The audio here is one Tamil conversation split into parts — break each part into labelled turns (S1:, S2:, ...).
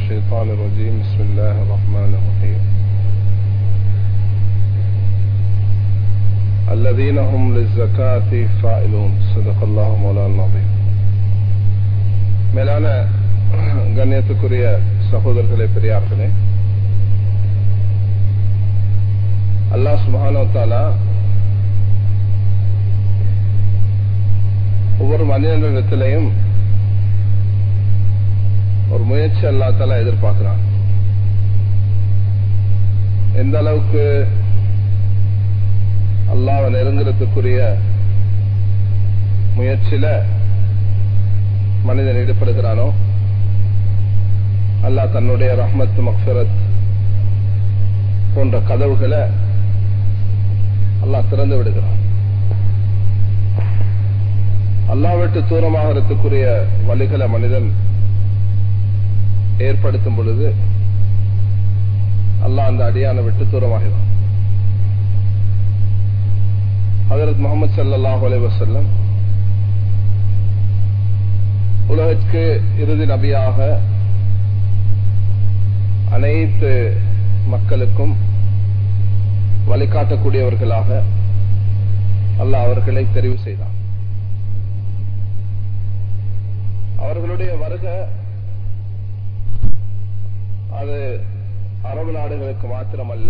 S1: الشيطان الرجيم بسم الله الرحمن الرحيم الذين هم للزكاة فاعلون صدق الله مولانا العظيم மேலான கண்ணியத்துக்குரிய சகோதரர்களே பெரியார்களே அல்லாஹ் சுபஹானோ தாலா ஒவ்வொரு மனிதனிடத்திலையும் ஒரு முயற்சி அல்லா தாலா எதிர்பார்க்கிறான் எந்த அளவுக்கு அல்லாவை நெருங்குறதுக்குரிய முயற்சியில மனிதன் ஈடுபடுகிறானோ அல்லாஹ் தன்னுடைய ரஹ்மத் மக்ஃபரத் போன்ற கதவுகளை அல்லாஹ் திறந்து விடுகிறான் அல்லாஹ் விட்டு தூரமாகிறதுக்குரிய வழிகளை மனிதன் ஏற்படுத்தும் பொழுது அல்லாஹ் அந்த அடியான விட்டு தூரமாகிறான் ஹதரத் முகமது சல்லாஹ் அலைவசல்லம் உலகிற்கு இறுதி நபியாக அனைத்து மக்களுக்கும் வழிகாட்டக்கூடியவர்களாக அல்லாஹ் அவர்களை தெரிவு செய்தான் அவர்களுடைய வருக அது அரபு நாடுகளுக்கு மாத்திரமல்ல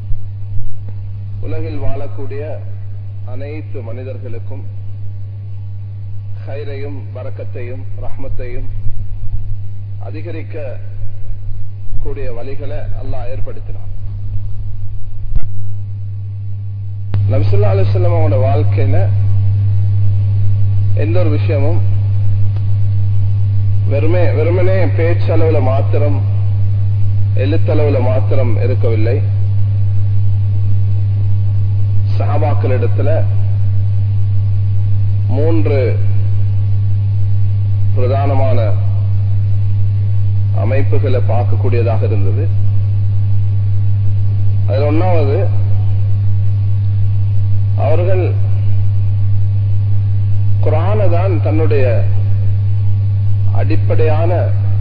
S1: உலகில் வாழக்கூடிய அனைத்து மனிதர்களுக்கும் ஹைரையும் வரக்கத்தையும் ரஹ்மத்தையும் அதிகரிக்க கூடிய வழிகளை அல்லாஹ் ஏற்படுத்தினான் நபிசுல்லா அலிஸ்லாம் அவனோட வாழ்க்கையில எந்த ஒரு விஷயமும் வெறுமே வெறுமனே பேச்சளவுல மாத்திரம் எழுத்தளவுல மாத்திரம் இருக்கவில்லை சஹாபாக்களிடத்துல மூன்று பிரதானமான அமைப்புகளை பார்க்கக்கூடியதாக இருந்தது அதில் ஒன்னாவது அவர்கள் குரான தான் தன்னுடைய அடிப்படையான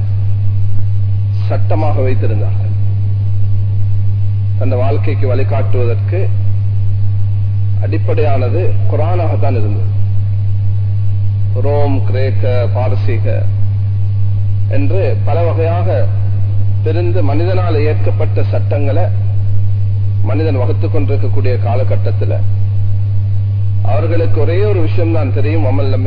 S1: சட்டமாக வைத்திருந்தார்கள் அந்த வாழ்க்கைக்கு வழிகாட்டுவதற்கு அடிப்படையானது குரானாகத்தான் இருந்தது ரோம் கிரேக்க பாரசீக என்று பல வகையாக தெரிந்து மனிதனால் இயற்கப்பட்ட சட்டங்களை மனிதன் வகுத்துக் கொண்டிருக்கக்கூடிய காலகட்டத்தில் அவர்களுக்கு ஒரே ஒரு விஷயம் தான் தெரியும் அமல்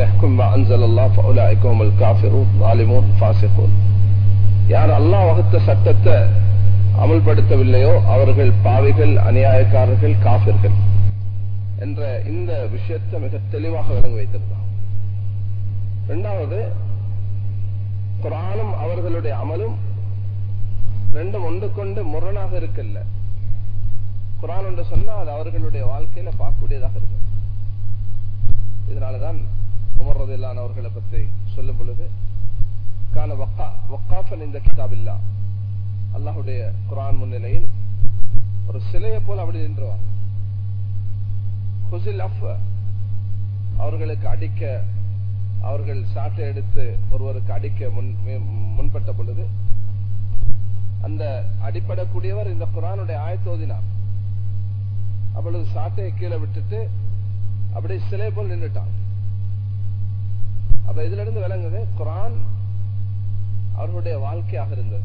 S1: யார் அல்லாஹ் வகுத்த சட்டத்தை அமல்படுத்தவில்லையோ அவர்கள் பாவிகள் அநியாயக்காரர்கள் காபிர்கள் என்ற இந்த விஷயத்தை மிக தெளிவாக விளங்க வைத்திருந்தான் இரண்டாவது குரானும் அவர்களுடைய அமலும் ரெண்டும் ஒன்று கொண்டு முரணாக இருக்கல்ல குரான் ஒன்று சொன்னா அது அவர்களுடைய வாழ்க்கையில பார்க்கக்கூடியதாக இருக்கு இதனாலதான் உமர்றது இல்லான அவர்களை பற்றி சொல்லும் பொழுது கான வக்காஃபன் இந்த கிதாபில்லா அல்லாஹுடைய குரான் முன்னிலையில் ஒரு சிலையை போல அப்படி நின்றுவார் ஹுசில் அஃப் அவர்களுக்கு அடிக்க அவர்கள் சாட்டை எடுத்து ஒருவருக்கு அடிக்க முன் முன்பட்ட பொழுது அந்த அடிப்படக்கூடியவர் இந்த குரானுடைய ஆயத்தோதினார் அப்பொழுது சாட்டையை கீழே விட்டுட்டு அப்படியே சிலை போல் நின்றுட்டான் அப்ப இதுல இருந்து விளங்குது குரான் அவர்களுடைய வாழ்க்கையாக இருந்தது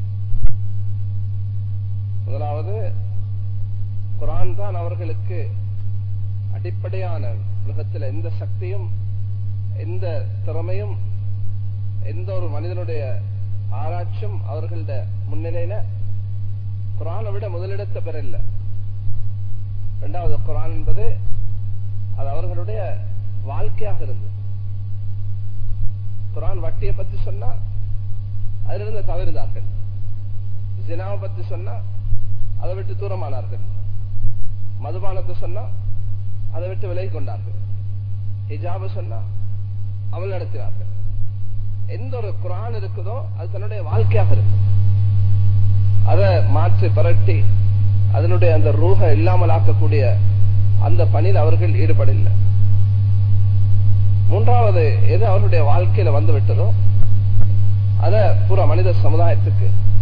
S1: முதலாவது குரான் தான் அவர்களுக்கு அடிப்படையான உலகத்தில் எந்த சக்தியும் எந்த திறமையும் எந்த ஒரு மனிதனுடைய ஆராய்ச்சும் அவர்களுடைய முன்னிலையில குரானை விட முதலிடத்தை பெறல இரண்டாவது குரான் என்பது அது அவர்களுடைய வாழ்க்கையாக இருந்தது குரான் வட்டியை பத்தி சொன்னா அதிலிருந்து தவிர்த்தார்கள் ஜினாவை பத்தி சொன்னா அதை விட்டு தூரமானார்கள் மதுபானத்தை சொன்னா அதை விட்டு விலகி கொண்டார்கள் ஹிஜாப சொன்னா அமல் நடத்தினார்கள் எந்த ஒரு குரான் இருக்குதோ அது தன்னுடைய வாழ்க்கையாக இருக்கு அதை மாற்றி பரட்டி அதனுடைய அந்த ரூஹ இல்லாமல் ஆக்கக்கூடிய அந்த பணியில் அவர்கள் ஈடுபடவில்லை மூன்றாவது எது அவர்களுடைய வாழ்க்கையில வந்து விட்டதோ அத பூரா மனித சமுதாயத்துக்கு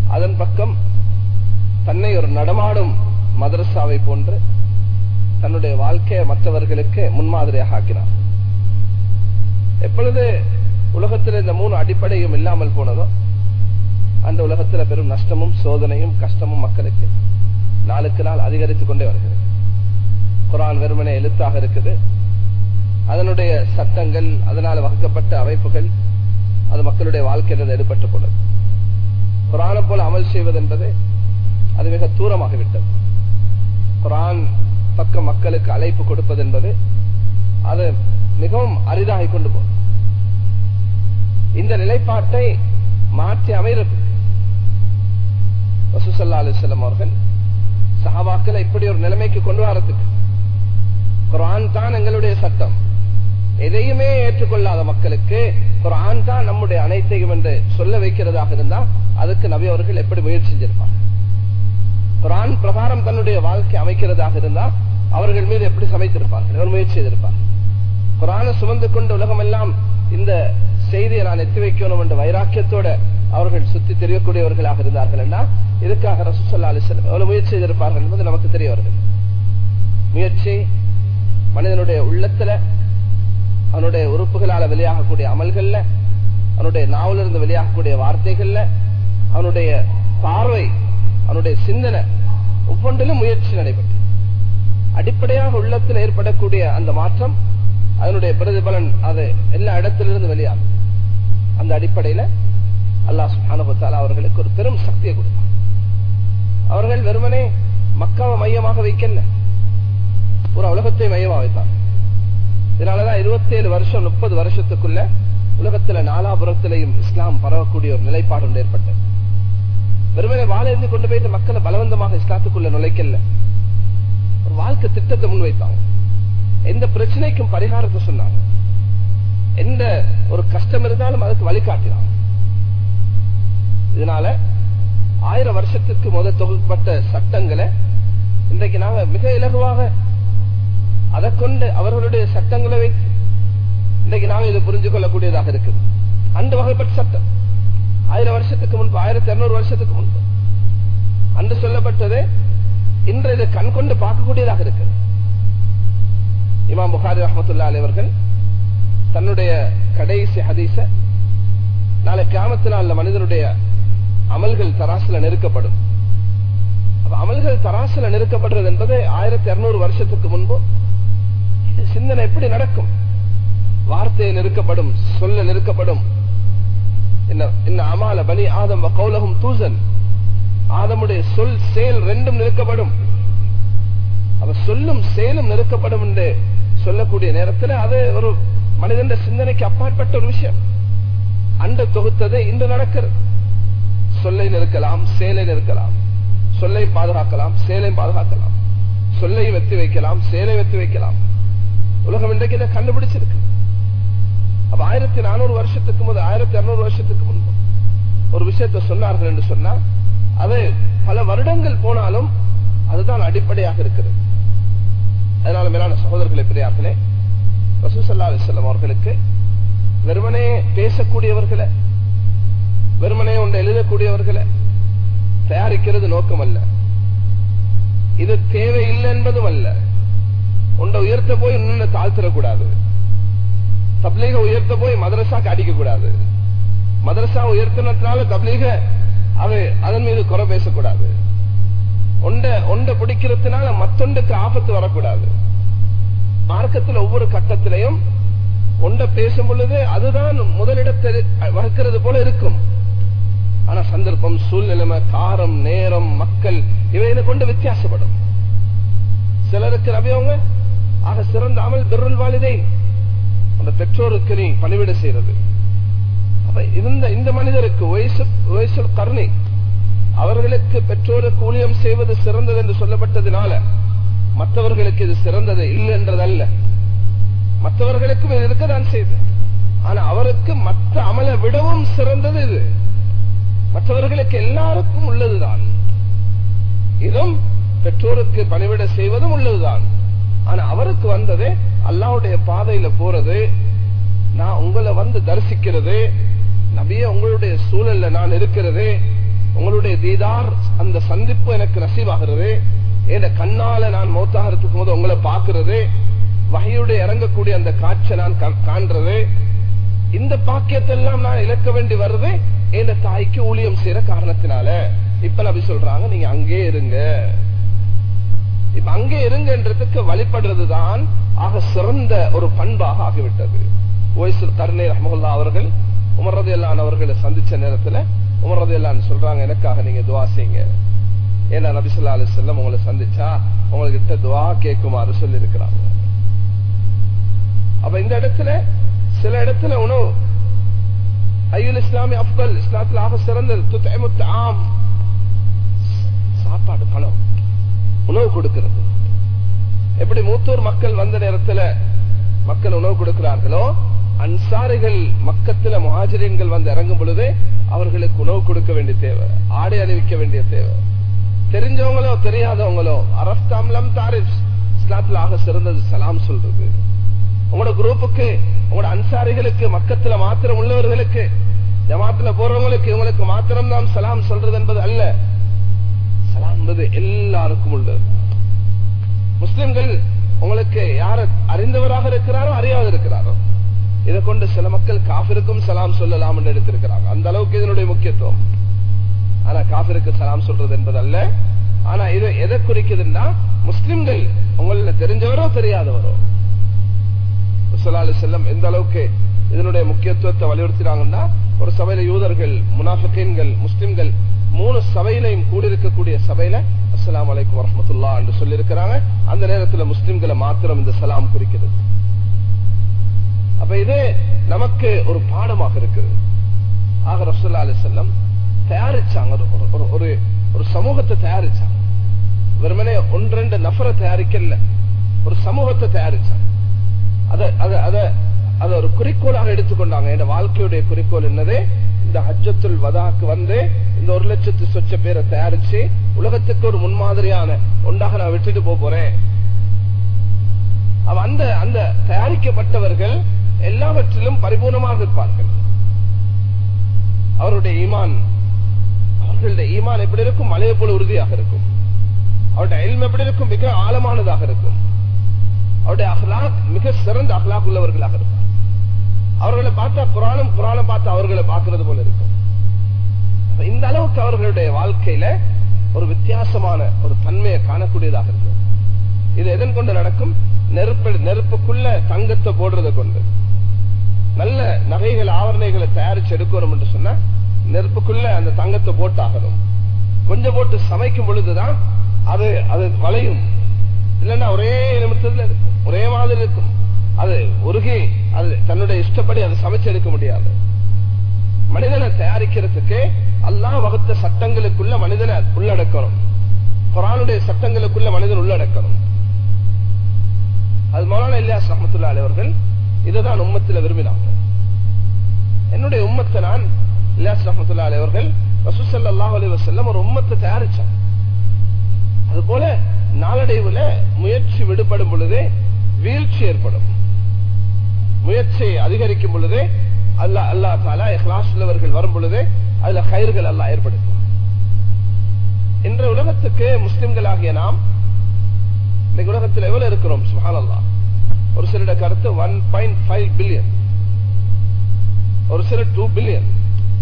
S1: அதன் பக்கம் தன்னை ஒரு நடமாடும் மதரசாவை போன்று தன்னுடைய வாழ்க்கையை மற்றவர்களுக்கு முன்மாதிரியாக ஆக்கினார் எப்பொழுது உலகத்தில் இந்த மூணு அடிப்படையும் இல்லாமல் போனதோ அந்த உலகத்தில் பெரும் நஷ்டமும் சோதனையும் கஷ்டமும் மக்களுக்கு நாளுக்கு நாள் அதிகரித்துக் கொண்டே வருகிறது குரான் வெறுமனே எழுத்தாக இருக்குது அதனுடைய சட்டங்கள் அதனால் வகுக்கப்பட்ட அமைப்புகள் அது மக்களுடைய வாழ்க்கையில் எடுபட்டுக் கொண்டது குரானை போல அமல் செய்வது என்பது அது மிக தூரமாகிவிட்டது குரான் பக்க மக்களுக்கு அழைப்பு கொடுப்பது என்பது அது மிகவும் அரிதாகி கொண்டு போகும் இந்த நிலைப்பாட்டை மாற்றி அமைகிறது ரசூசல்லா அலிஸ்லாம் அவர்கள் சஹாபாக்களை இப்படி ஒரு நிலைமைக்கு கொண்டு வரதுக்கு குரான் தான் எங்களுடைய சட்டம் எதையுமே ஏற்றுக்கொள்ளாத மக்களுக்கு குரான் தான் நம்முடைய அனைத்தையும் என்று சொல்ல வைக்கிறதாக இருந்தா அதுக்கு நபி அவர்கள் எப்படி முயற்சி செஞ்சிருப்பார் குரான் பிரகாரம் தன்னுடைய வாழ்க்கை அமைக்கிறதாக இருந்தா அவர்கள் மீது எப்படி சமைத்திருப்பார்கள் ஒரு முயற்சி செய்திருப்பார் குரானை சுமந்து கொண்டு உலகம் எல்லாம் இந்த செய்தியை நான் எத்தி வைக்கணும் என்ற வைராக்கியத்தோட அவர்கள் சுத்தி தெரியக்கூடியவர்களாக இருந்தார்கள் என்றா இதுக்காக ரசூசல்லா அலிஸ்லம் எவ்வளவு முயற்சி செய்திருப்பார்கள் என்பது நமக்கு தெரிய வருது முயற்சி மனிதனுடைய உள்ளத்துல அவனுடைய உறுப்புகளால வெளியாகக்கூடிய அமல்கள்ல அவனுடைய நாவிலிருந்து வெளியாகக்கூடிய வார்த்தைகள்ல அவனுடைய பார்வை அவனுடைய சிந்தனை ஒவ்வொன்றிலும் முயற்சி நடைபெற்று அடிப்படையாக உள்ளத்தில் ஏற்படக்கூடிய அந்த மாற்றம் அதனுடைய பிரதிபலன் அது எல்லா இடத்திலிருந்து வெளியாகும் அந்த அடிப்படையில அல்லாஹ் சுபானுபத்தால் அவர்களுக்கு ஒரு பெரும் சக்தியை கொடுப்பார் அவர்கள் வெறுமனே மக்காவை மையமாக வைக்கல ஒரு உலகத்தை மையமாக வைத்தார் இதனாலதான் இருபத்தி ஏழு வருஷம் முப்பது வருஷத்துக்குள்ள உலகத்துல நாலாபுரத்திலையும் இஸ்லாம் பரவக்கூடிய ஒரு நிலைப்பாடு ஒன்று ஏற்பட்டது வெறுமனே வாழை கொண்டு போயிட்டு மக்களை பலவந்தமாக இஸ்லாத்துக்குள்ள நுழைக்கல ஒரு வாழ்க்கை திட்டத்தை முன்வைத்தாங்க எந்த பிரச்சனைக்கும் பரிகாரத்தை சொன்னாங்க எந்த ஒரு கஷ்டம் இருந்தாலும் அதுக்கு வழிகாட்டினாங்க இதனால ஆயிரம் வருஷத்துக்கு முதல் தொகுக்கப்பட்ட சட்டங்களை இன்றைக்கு நாங்க மிக இலகுவாக அதை கொண்டு அவர்களுடைய சட்டங்களை வைத்து இன்றைக்கு நாங்க இதை புரிஞ்சு கொள்ளக்கூடியதாக இருக்குது அந்த வகைப்பட்ட சட்டம் ஆயிரம் வருஷத்துக்கு முன்பு ஆயிரத்தி இருநூறு வருஷத்துக்கு முன்பு அன்று சொல்லப்பட்டது இன்று இதை கண் கொண்டு பார்க்கக்கூடியதாக இருக்குது இமாம் புகாரி ரஹமத்துல்லா அலைவர்கள் தன்னுடைய கடைசி ஹதீச நாளை கிராமத்தினால் மனிதனுடைய அமல்கள் தராசுல நெருக்கப்படும் அமல்கள் தராசுல நெருக்கப்படுறது என்பது ஆயிரத்தி இருநூறு வருஷத்துக்கு முன்பு சிந்தனை எப்படி நடக்கும் வார்த்தையை நெருக்கப்படும் சொல்ல நெருக்கப்படும் என்ன அமால பனி ஆதம் கௌலகம் தூசன் ஆதமுடைய சொல் செயல் ரெண்டும் நெருக்கப்படும் அவ சொல்லும் செயலும் நெருக்கப்படும் என்று சொல்லக்கூடிய நேரத்தில் அது ஒரு மனிதன் சிந்தனைக்கு அப்பாற்பட்ட ஒரு விஷயம் அன்று தொகுத்தது இன்று நடக்கிறது சொல்லை நெருக்கலாம் செயலை நெருக்கலாம் சொல்லை பாதுகாக்கலாம் செயலையும் பாதுகாக்கலாம் சொல்லை வெத்தி வைக்கலாம் செயலை வெத்தி வைக்கலாம் உலகம் இன்றைக்கு இதை கண்டுபிடிச்சிருக்கு அப்ப ஆயிரத்தி நானூறு வருஷத்துக்கு முன்பு ஆயிரத்தி இருநூறு வருஷத்துக்கு முன்பு ஒரு விஷயத்தை சொன்னார்கள் என்று சொன்னா அது பல வருடங்கள் போனாலும் அதுதான் அடிப்படையாக இருக்கிறது அதனால மேலான சகோதரர்களை பெரியார்களே ரசூசல்லா அலிசல்லம் அவர்களுக்கு வெறுமனே பேசக்கூடியவர்களை வெறுமனே ஒன்று எழுதக்கூடியவர்களை தயாரிக்கிறது நோக்கம் அல்ல இது தேவையில்லை என்பதும் அல்ல ஒன்றை உயர்த்த போய் இன்னொன்னு தாழ்த்திடக்கூடாது தப்லீக உயர்த்த போய் மதரசாக்கு அடிக்க கூடாது மதரசா உயர்த்தினதுனால தப்லீக அது அதன் மீது குறை பேசக்கூடாது ஒன்றை ஒன்றை பிடிக்கிறதுனால மத்தொண்டுக்கு ஆபத்து வரக்கூடாது மார்க்கத்தில் ஒவ்வொரு கட்டத்திலையும் ஒன்றை பேசும் பொழுது அதுதான் முதலிடத்தை வகுக்கிறது போல இருக்கும் ஆனா சந்தர்ப்பம் சூழ்நிலைமை காரம் நேரம் மக்கள் இவைகளை கொண்டு வித்தியாசப்படும் சிலருக்கு நபியவங்க ஆக சிறந்த அமல் பெருள் வாலிதை அந்த பெற்றோருக்கு நீ பணிவிட செய்யறது அப்ப இருந்த இந்த மனிதருக்கு வயசு கருணை அவர்களுக்கு பெற்றோருக்கு ஊழியம் செய்வது சிறந்தது என்று சொல்லப்பட்டதுனால மற்றவர்களுக்கு இது சிறந்தது இல்லை என்றதல்ல மற்றவர்களுக்கும் இது இருக்கதான் செய்து ஆனா அவருக்கு மற்ற அமலை விடவும் சிறந்தது இது மற்றவர்களுக்கு எல்லாருக்கும் உள்ளதுதான் இதுவும் பெற்றோருக்கு பணிவிட செய்வதும் உள்ளதுதான் ஆனா அவருக்கு வந்தது அல்லாவுடைய பாதையில போறது நான் உங்களை வந்து தரிசிக்கிறது நபிய உங்களுடைய சூழல்ல நான் இருக்கிறது உங்களுடைய தீதார் அந்த சந்திப்பு எனக்கு நசீவாகிறது என் கண்ணால நான் மௌத்தாகிறதுக்கு போது உங்களை பார்க்கிறது வகையுடைய இறங்கக்கூடிய அந்த காட்சை நான் கா- காண்றது இந்த பாக்கியத்தை எல்லாம் நான் இழக்க வேண்டி வருது என் தாய்க்கு ஊழியம் செய்யற காரணத்தினால இப்ப நபி சொல்றாங்க நீங்க அங்கே இருங்க இப்ப அங்கே இருங்கன்றதுக்கு வழிபடுறதுதான் ஆக சிறந்த ஒரு பண்பாக ஆகிவிட்டது ஓய்சு கருணை ரஹமுல்லா அவர்கள் உமரது அல்லான் அவர்களை சந்திச்ச நேரத்துல உமரது அல்லான் சொல்றாங்க எனக்காக நீங்க துவா செய்யுங்க ஏன்னா நபிசுல்லா அலி செல்லம் உங்களை சந்திச்சா உங்ககிட்ட துவா கேட்குமாறு சொல்லி இருக்கிறாங்க அப்ப இந்த இடத்துல சில இடத்துல உணவு ஐயுல் இஸ்லாமி அப்கல் இஸ்லாத்துல ஆக சிறந்தது துத்தைமுத்து ஆம் சாப்பாடு பணம் உணவு கொடுக்கிறது எப்படி மூத்தூர் மக்கள் வந்த நேரத்துல மக்கள் உணவு கொடுக்கிறார்களோ அன்சாரிகள் மக்கத்துல முஹாஜிரியன்கள் வந்து இறங்கும் பொழுது அவர்களுக்கு உணவு கொடுக்க வேண்டிய தேவை ஆடை அணிவிக்க வேண்டிய தேவை தெரிஞ்சவங்களோ தெரியாதவங்களோ அரஸ்தாம்லம் தாரிஃப் இஸ்லாத்துல ஆக சிறந்தது சலாம் சொல்றது உங்களோட குரூப்புக்கு உங்களோட அன்சாரிகளுக்கு மக்கத்துல மாத்திரம் உள்ளவர்களுக்கு ஜமாத்துல போறவங்களுக்கு இவங்களுக்கு மாத்திரம் தான் சலாம் சொல்றது என்பது அல்ல சலாம் என்பது எல்லாருக்கும் உள்ளது முஸ்லிம்கள் உங்களுக்கு யார அறிந்தவராக இருக்கிறாரோ அறியாத இருக்கிறாரோ இதை கொண்டு சில மக்கள் காபிருக்கும் சலாம் சொல்லலாம் என்று எடுத்திருக்கிறாங்க அந்த அளவுக்கு இதனுடைய முக்கியத்துவம் ஆனா காபிருக்கு சலாம் சொல்றது என்பது அல்ல ஆனா இது எதை குறிக்குதுன்னா முஸ்லிம்கள் உங்கள தெரிஞ்சவரோ தெரியாதவரோ செல்லம் எந்த அளவுக்கு இதனுடைய முக்கியத்துவத்தை வலியுறுத்தினாங்கன்னா ஒரு சபையில யூதர்கள் முனாஃபிகீன்கள் முஸ்லிம்கள் மூணு சபையிலையும் கூடியிருக்கக்கூடிய சபையில அஸ்ஸலாமு அலைக்கும் வரஹ்மத்துல்லாஹ் என்று சொல்லியிருக்கிறாங்க அந்த நேரத்துல முஸ்லிம்களை மாத்திரம் இந்த சலாம் குறிக்கிறது அப்ப இது நமக்கு ஒரு பாடமாக இருக்குது ஆக ரசூல்லா அலி செல்லம் தயாரிச்சாங்க ஒரு- ஒரு- ஒரு- ஒரு ஒரு சமூகத்தை தயாரிச்சாங்க வெறுமனே ஒன்றெண்டு நபரை தயாரிக்கல ஒரு சமூகத்தை தயாரிச்சாங்க அத அத அத அத ஒரு குறிக்கோளாக எடுத்துக்கொண்டாங்க என் வாழ்க்கையுடைய குறிக்கோள் என்னது இந்த ஹஜ்ஜத்துல் வதாக்கு வந்து இந்த ஒரு லட்சத்து சொச்ச பேரை தயாரிச்சு உலகத்துக்கு ஒரு முன்மாதிரியான ஒன்றாக நான் விட்டுட்டு போக போறேன் அவ அந்த அந்த தயாரிக்கப்பட்டவர்கள் எல்லாவற்றிலும் பரிபூர்ணமாக இருப்பார்கள் அவருடைய ஈமான் அவர்களுடைய ஈமான் எப்படி இருக்கும் மலையை போல உறுதியாக இருக்கும் அவருடைய எல்ம் எப்படி இருக்கும் மிக ஆழமானதாக இருக்கும் அவருடைய அஹ்லாக் மிக சிறந்த அஹ்லாக் உள்ளவர்களாக இருப்பார் அவர்களை பார்த்தா குரானும் குரானை பார்த்தா அவர்களை பார்க்கிறது போல இருக்கும் அப்ப இந்த அளவுக்கு அவர்களுடைய வாழ்க்கையில ஒரு வித்தியாசமான ஒரு தன்மையை காணக்கூடியதாக இருக்கு இது எதன் கொண்டு நடக்கும் நெருப்பு நெருப்புக்குள்ள தங்கத்தை போடுறதை கொண்டு நல்ல நகைகள் ஆவரணைகளை தயாரிச்சு எடுக்கணும் என்று சொன்னா நெருப்புக்குள்ள அந்த தங்கத்தை போட்டாகணும் கொஞ்சம் போட்டு சமைக்கும் பொழுதுதான் அது அது வளையும் இல்லைன்னா ஒரே நிமிஷத்துல இருக்கும் ஒரே மாதிரி இருக்கும் அது உருகி அது தன்னுடைய இஷ்டப்படி அதை சமைச்சு எடுக்க முடியாது மனிதனை தயாரிக்கிறதுக்கு அல்லாஹ் வகுத்த சட்டங்களுக்குள்ள மனிதனை உள்ளடக்கணும் குரானுடைய சட்டங்களுக்குள்ள மனிதன் உள்ளடக்கணும் அது மௌலானா இல்லியாஸ் ரஹமத்துல்லா அவர்கள் இதுதான் உம்மத்துல விரும்பினாங்க என்னுடைய உம்மத்தை நான் இல்லியாஸ் ரஹமத்துல்லா அவர்கள் ரசூசல்லாஹ் அலி வசல்லம் ஒரு உம்மத்தை தயாரிச்சாங்க அது போல நாளடைவுல முயற்சி விடுபடும் பொழுதே வீழ்ச்சி ஏற்படும் முயற்சி அதிகரிக்கும் பொழுதே அல்லா அல்லா தாலா இஹ்லாஸ் உள்ளவர்கள் வரும் பொழுதே அதுல கயிறுகள் எல்லாம் ஏற்படுத்தும் இன்றைய உலகத்துக்கு முஸ்லிம்களாகிய நாம் இன்னைக்கு உலகத்தில் எவ்வளவு இருக்கிறோம் சுஹானல்லா ஒரு சிலருடைய கருத்து ஒன் பாயிண்ட் ஃபைவ் பில்லியன் ஒரு சிலர் டூ பில்லியன்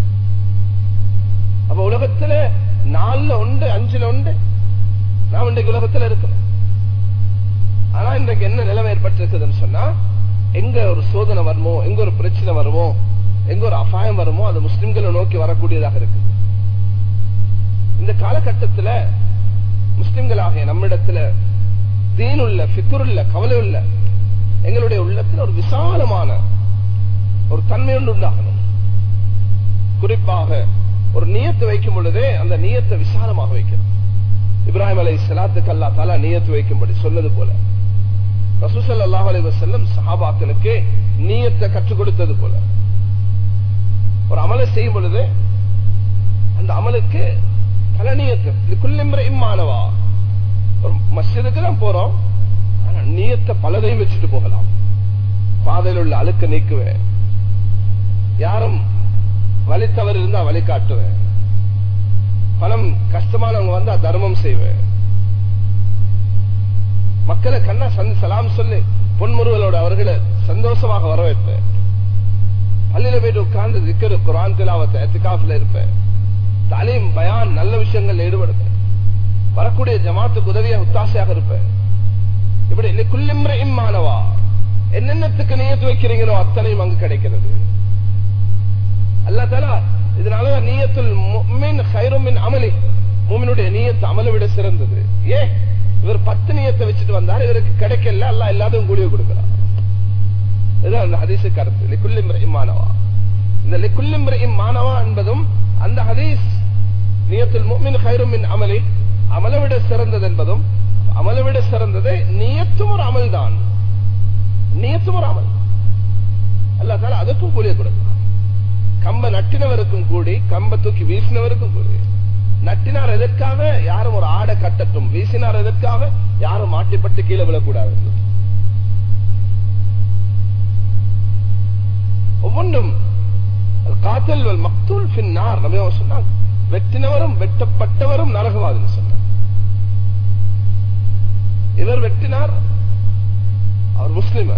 S1: அப்ப உலகத்துல நாலுல உண்டு அஞ்சுல உண்டு நாம் இன்றைக்கு உலகத்துல இருக்கிறோம் ஆனா இன்றைக்கு என்ன நிலைமை ஏற்பட்டிருக்குதுன்னு சொன்னா எங்க ஒரு சோதனை வருமோ எங்க ஒரு பிரச்சனை வருமோ எங்க ஒரு அபாயம் வருமோ அது முஸ்லிம்களை நோக்கி வரக்கூடியதாக இருக்குது இந்த காலகட்டத்துல முஸ்லிம்களாகிய நம்மிடத்துல தீனுள்ள ஃபிக்குருள்ள கவலை உள்ள எங்களுடைய உள்ளத்துல ஒரு விசாலமான ஒரு தன்மை ஒன்று உண்டாகணும் குறிப்பாக ஒரு நியத்தை வைக்கும் பொழுதே அந்த நியத்தை விசாலமாக வைக்கணும் இப்ராஹிம் அலை சலாத்துக்கு அல்லா தாலா நியத்து வைக்கும்படி சொன்னது போல ரசூசல் அல்லாஹ் அலி வசல்லம் சஹாபாக்களுக்கு நீயத்தை கற்றுக் கொடுத்தது போல ஒரு அமலை செய்யும் பொழுது அந்த அமலுக்கு பல நீயத்து இதுக்குள்ள இம்மானவா ஒரு மஸ்ஜிதுக்கு தான் போறோம் ஆனா நீயத்தை பலதையும் வச்சுட்டு போகலாம் பாதையில் உள்ள அழுக்க நீக்குவேன் யாரும் வழி தவறு இருந்தா வழி காட்டுவேன் பணம் கஷ்டமானவங்க வந்தா தர்மம் செய்வேன் மக்களை கண்ணா சந்தி சலாம் சொல்லி பொன்முருகலோட அவர்களை சந்தோஷமாக வர வைப்பேன் பள்ளியில போயிட்டு உட்கார்ந்து திக்கரு குரான் திலாவத்தை எத்திகாஃபில் இருப்பேன் தாலீம் பயான் நல்ல விஷயங்கள் ஈடுபடுப்பேன் வரக்கூடிய ஜமாத்துக்கு உதவியாக உத்தாசையாக இருப்பேன் இப்படி குள்ளிம்ற இம்மானவா என்னென்னத்துக்கு நியத்து வைக்கிறீங்களோ அத்தனையும் அங்கு கிடைக்கிறது அல்லா தலா இதனாலதான் நீயத்துல் முஃமின் ஹைரும் மின் அமலி மூமினுடைய நீயத்து அமலை விட சிறந்தது ஏ இவர் பத்து நீயத்தை வச்சுட்டு வந்தார் இவருக்கு கிடைக்கல அல்ல எல்லாத்தையும் கூடிய கொடுக்கிறார் இதுதான் அந்த ஹதீஸு கருத்து லிக்குல்லிம்ர இம்மானவா இந்த லிக்குல்லிம்ர இம்மானவா என்பதும் அந்த ஹதீஸ் நியத்துல் முஃமின் ஹைரும் மின் அமலி அமலை விட சிறந்தது என்பதும் அமலை விட சிறந்தது நியத்தும் ஒரு அமல் தான் நியத்தும் ஒரு அமல் அல்லா தால அதுக்கும் கூலிய கொடுக்கலாம் கம்ப நட்டினவருக்கும் கூடி கம்ப தூக்கி வீசினவருக்கும் கூடி நட்டினார் எதற்காக யாரும் ஒரு ஆடை கட்டட்டும் வீசினார் எதற்காக யாரும் மாட்டிப்பட்டு கீழே விழக்கூடாது ஒவ்வொன்றும் காத்தல் மக்தூல் பின்னார் நம்ம சொன்னாங்க வெட்டினவரும் வெட்டப்பட்டவரும் நரகவாதின்னு சொன்னார் இவர் வெட்டினார் அவர் முஸ்லிம்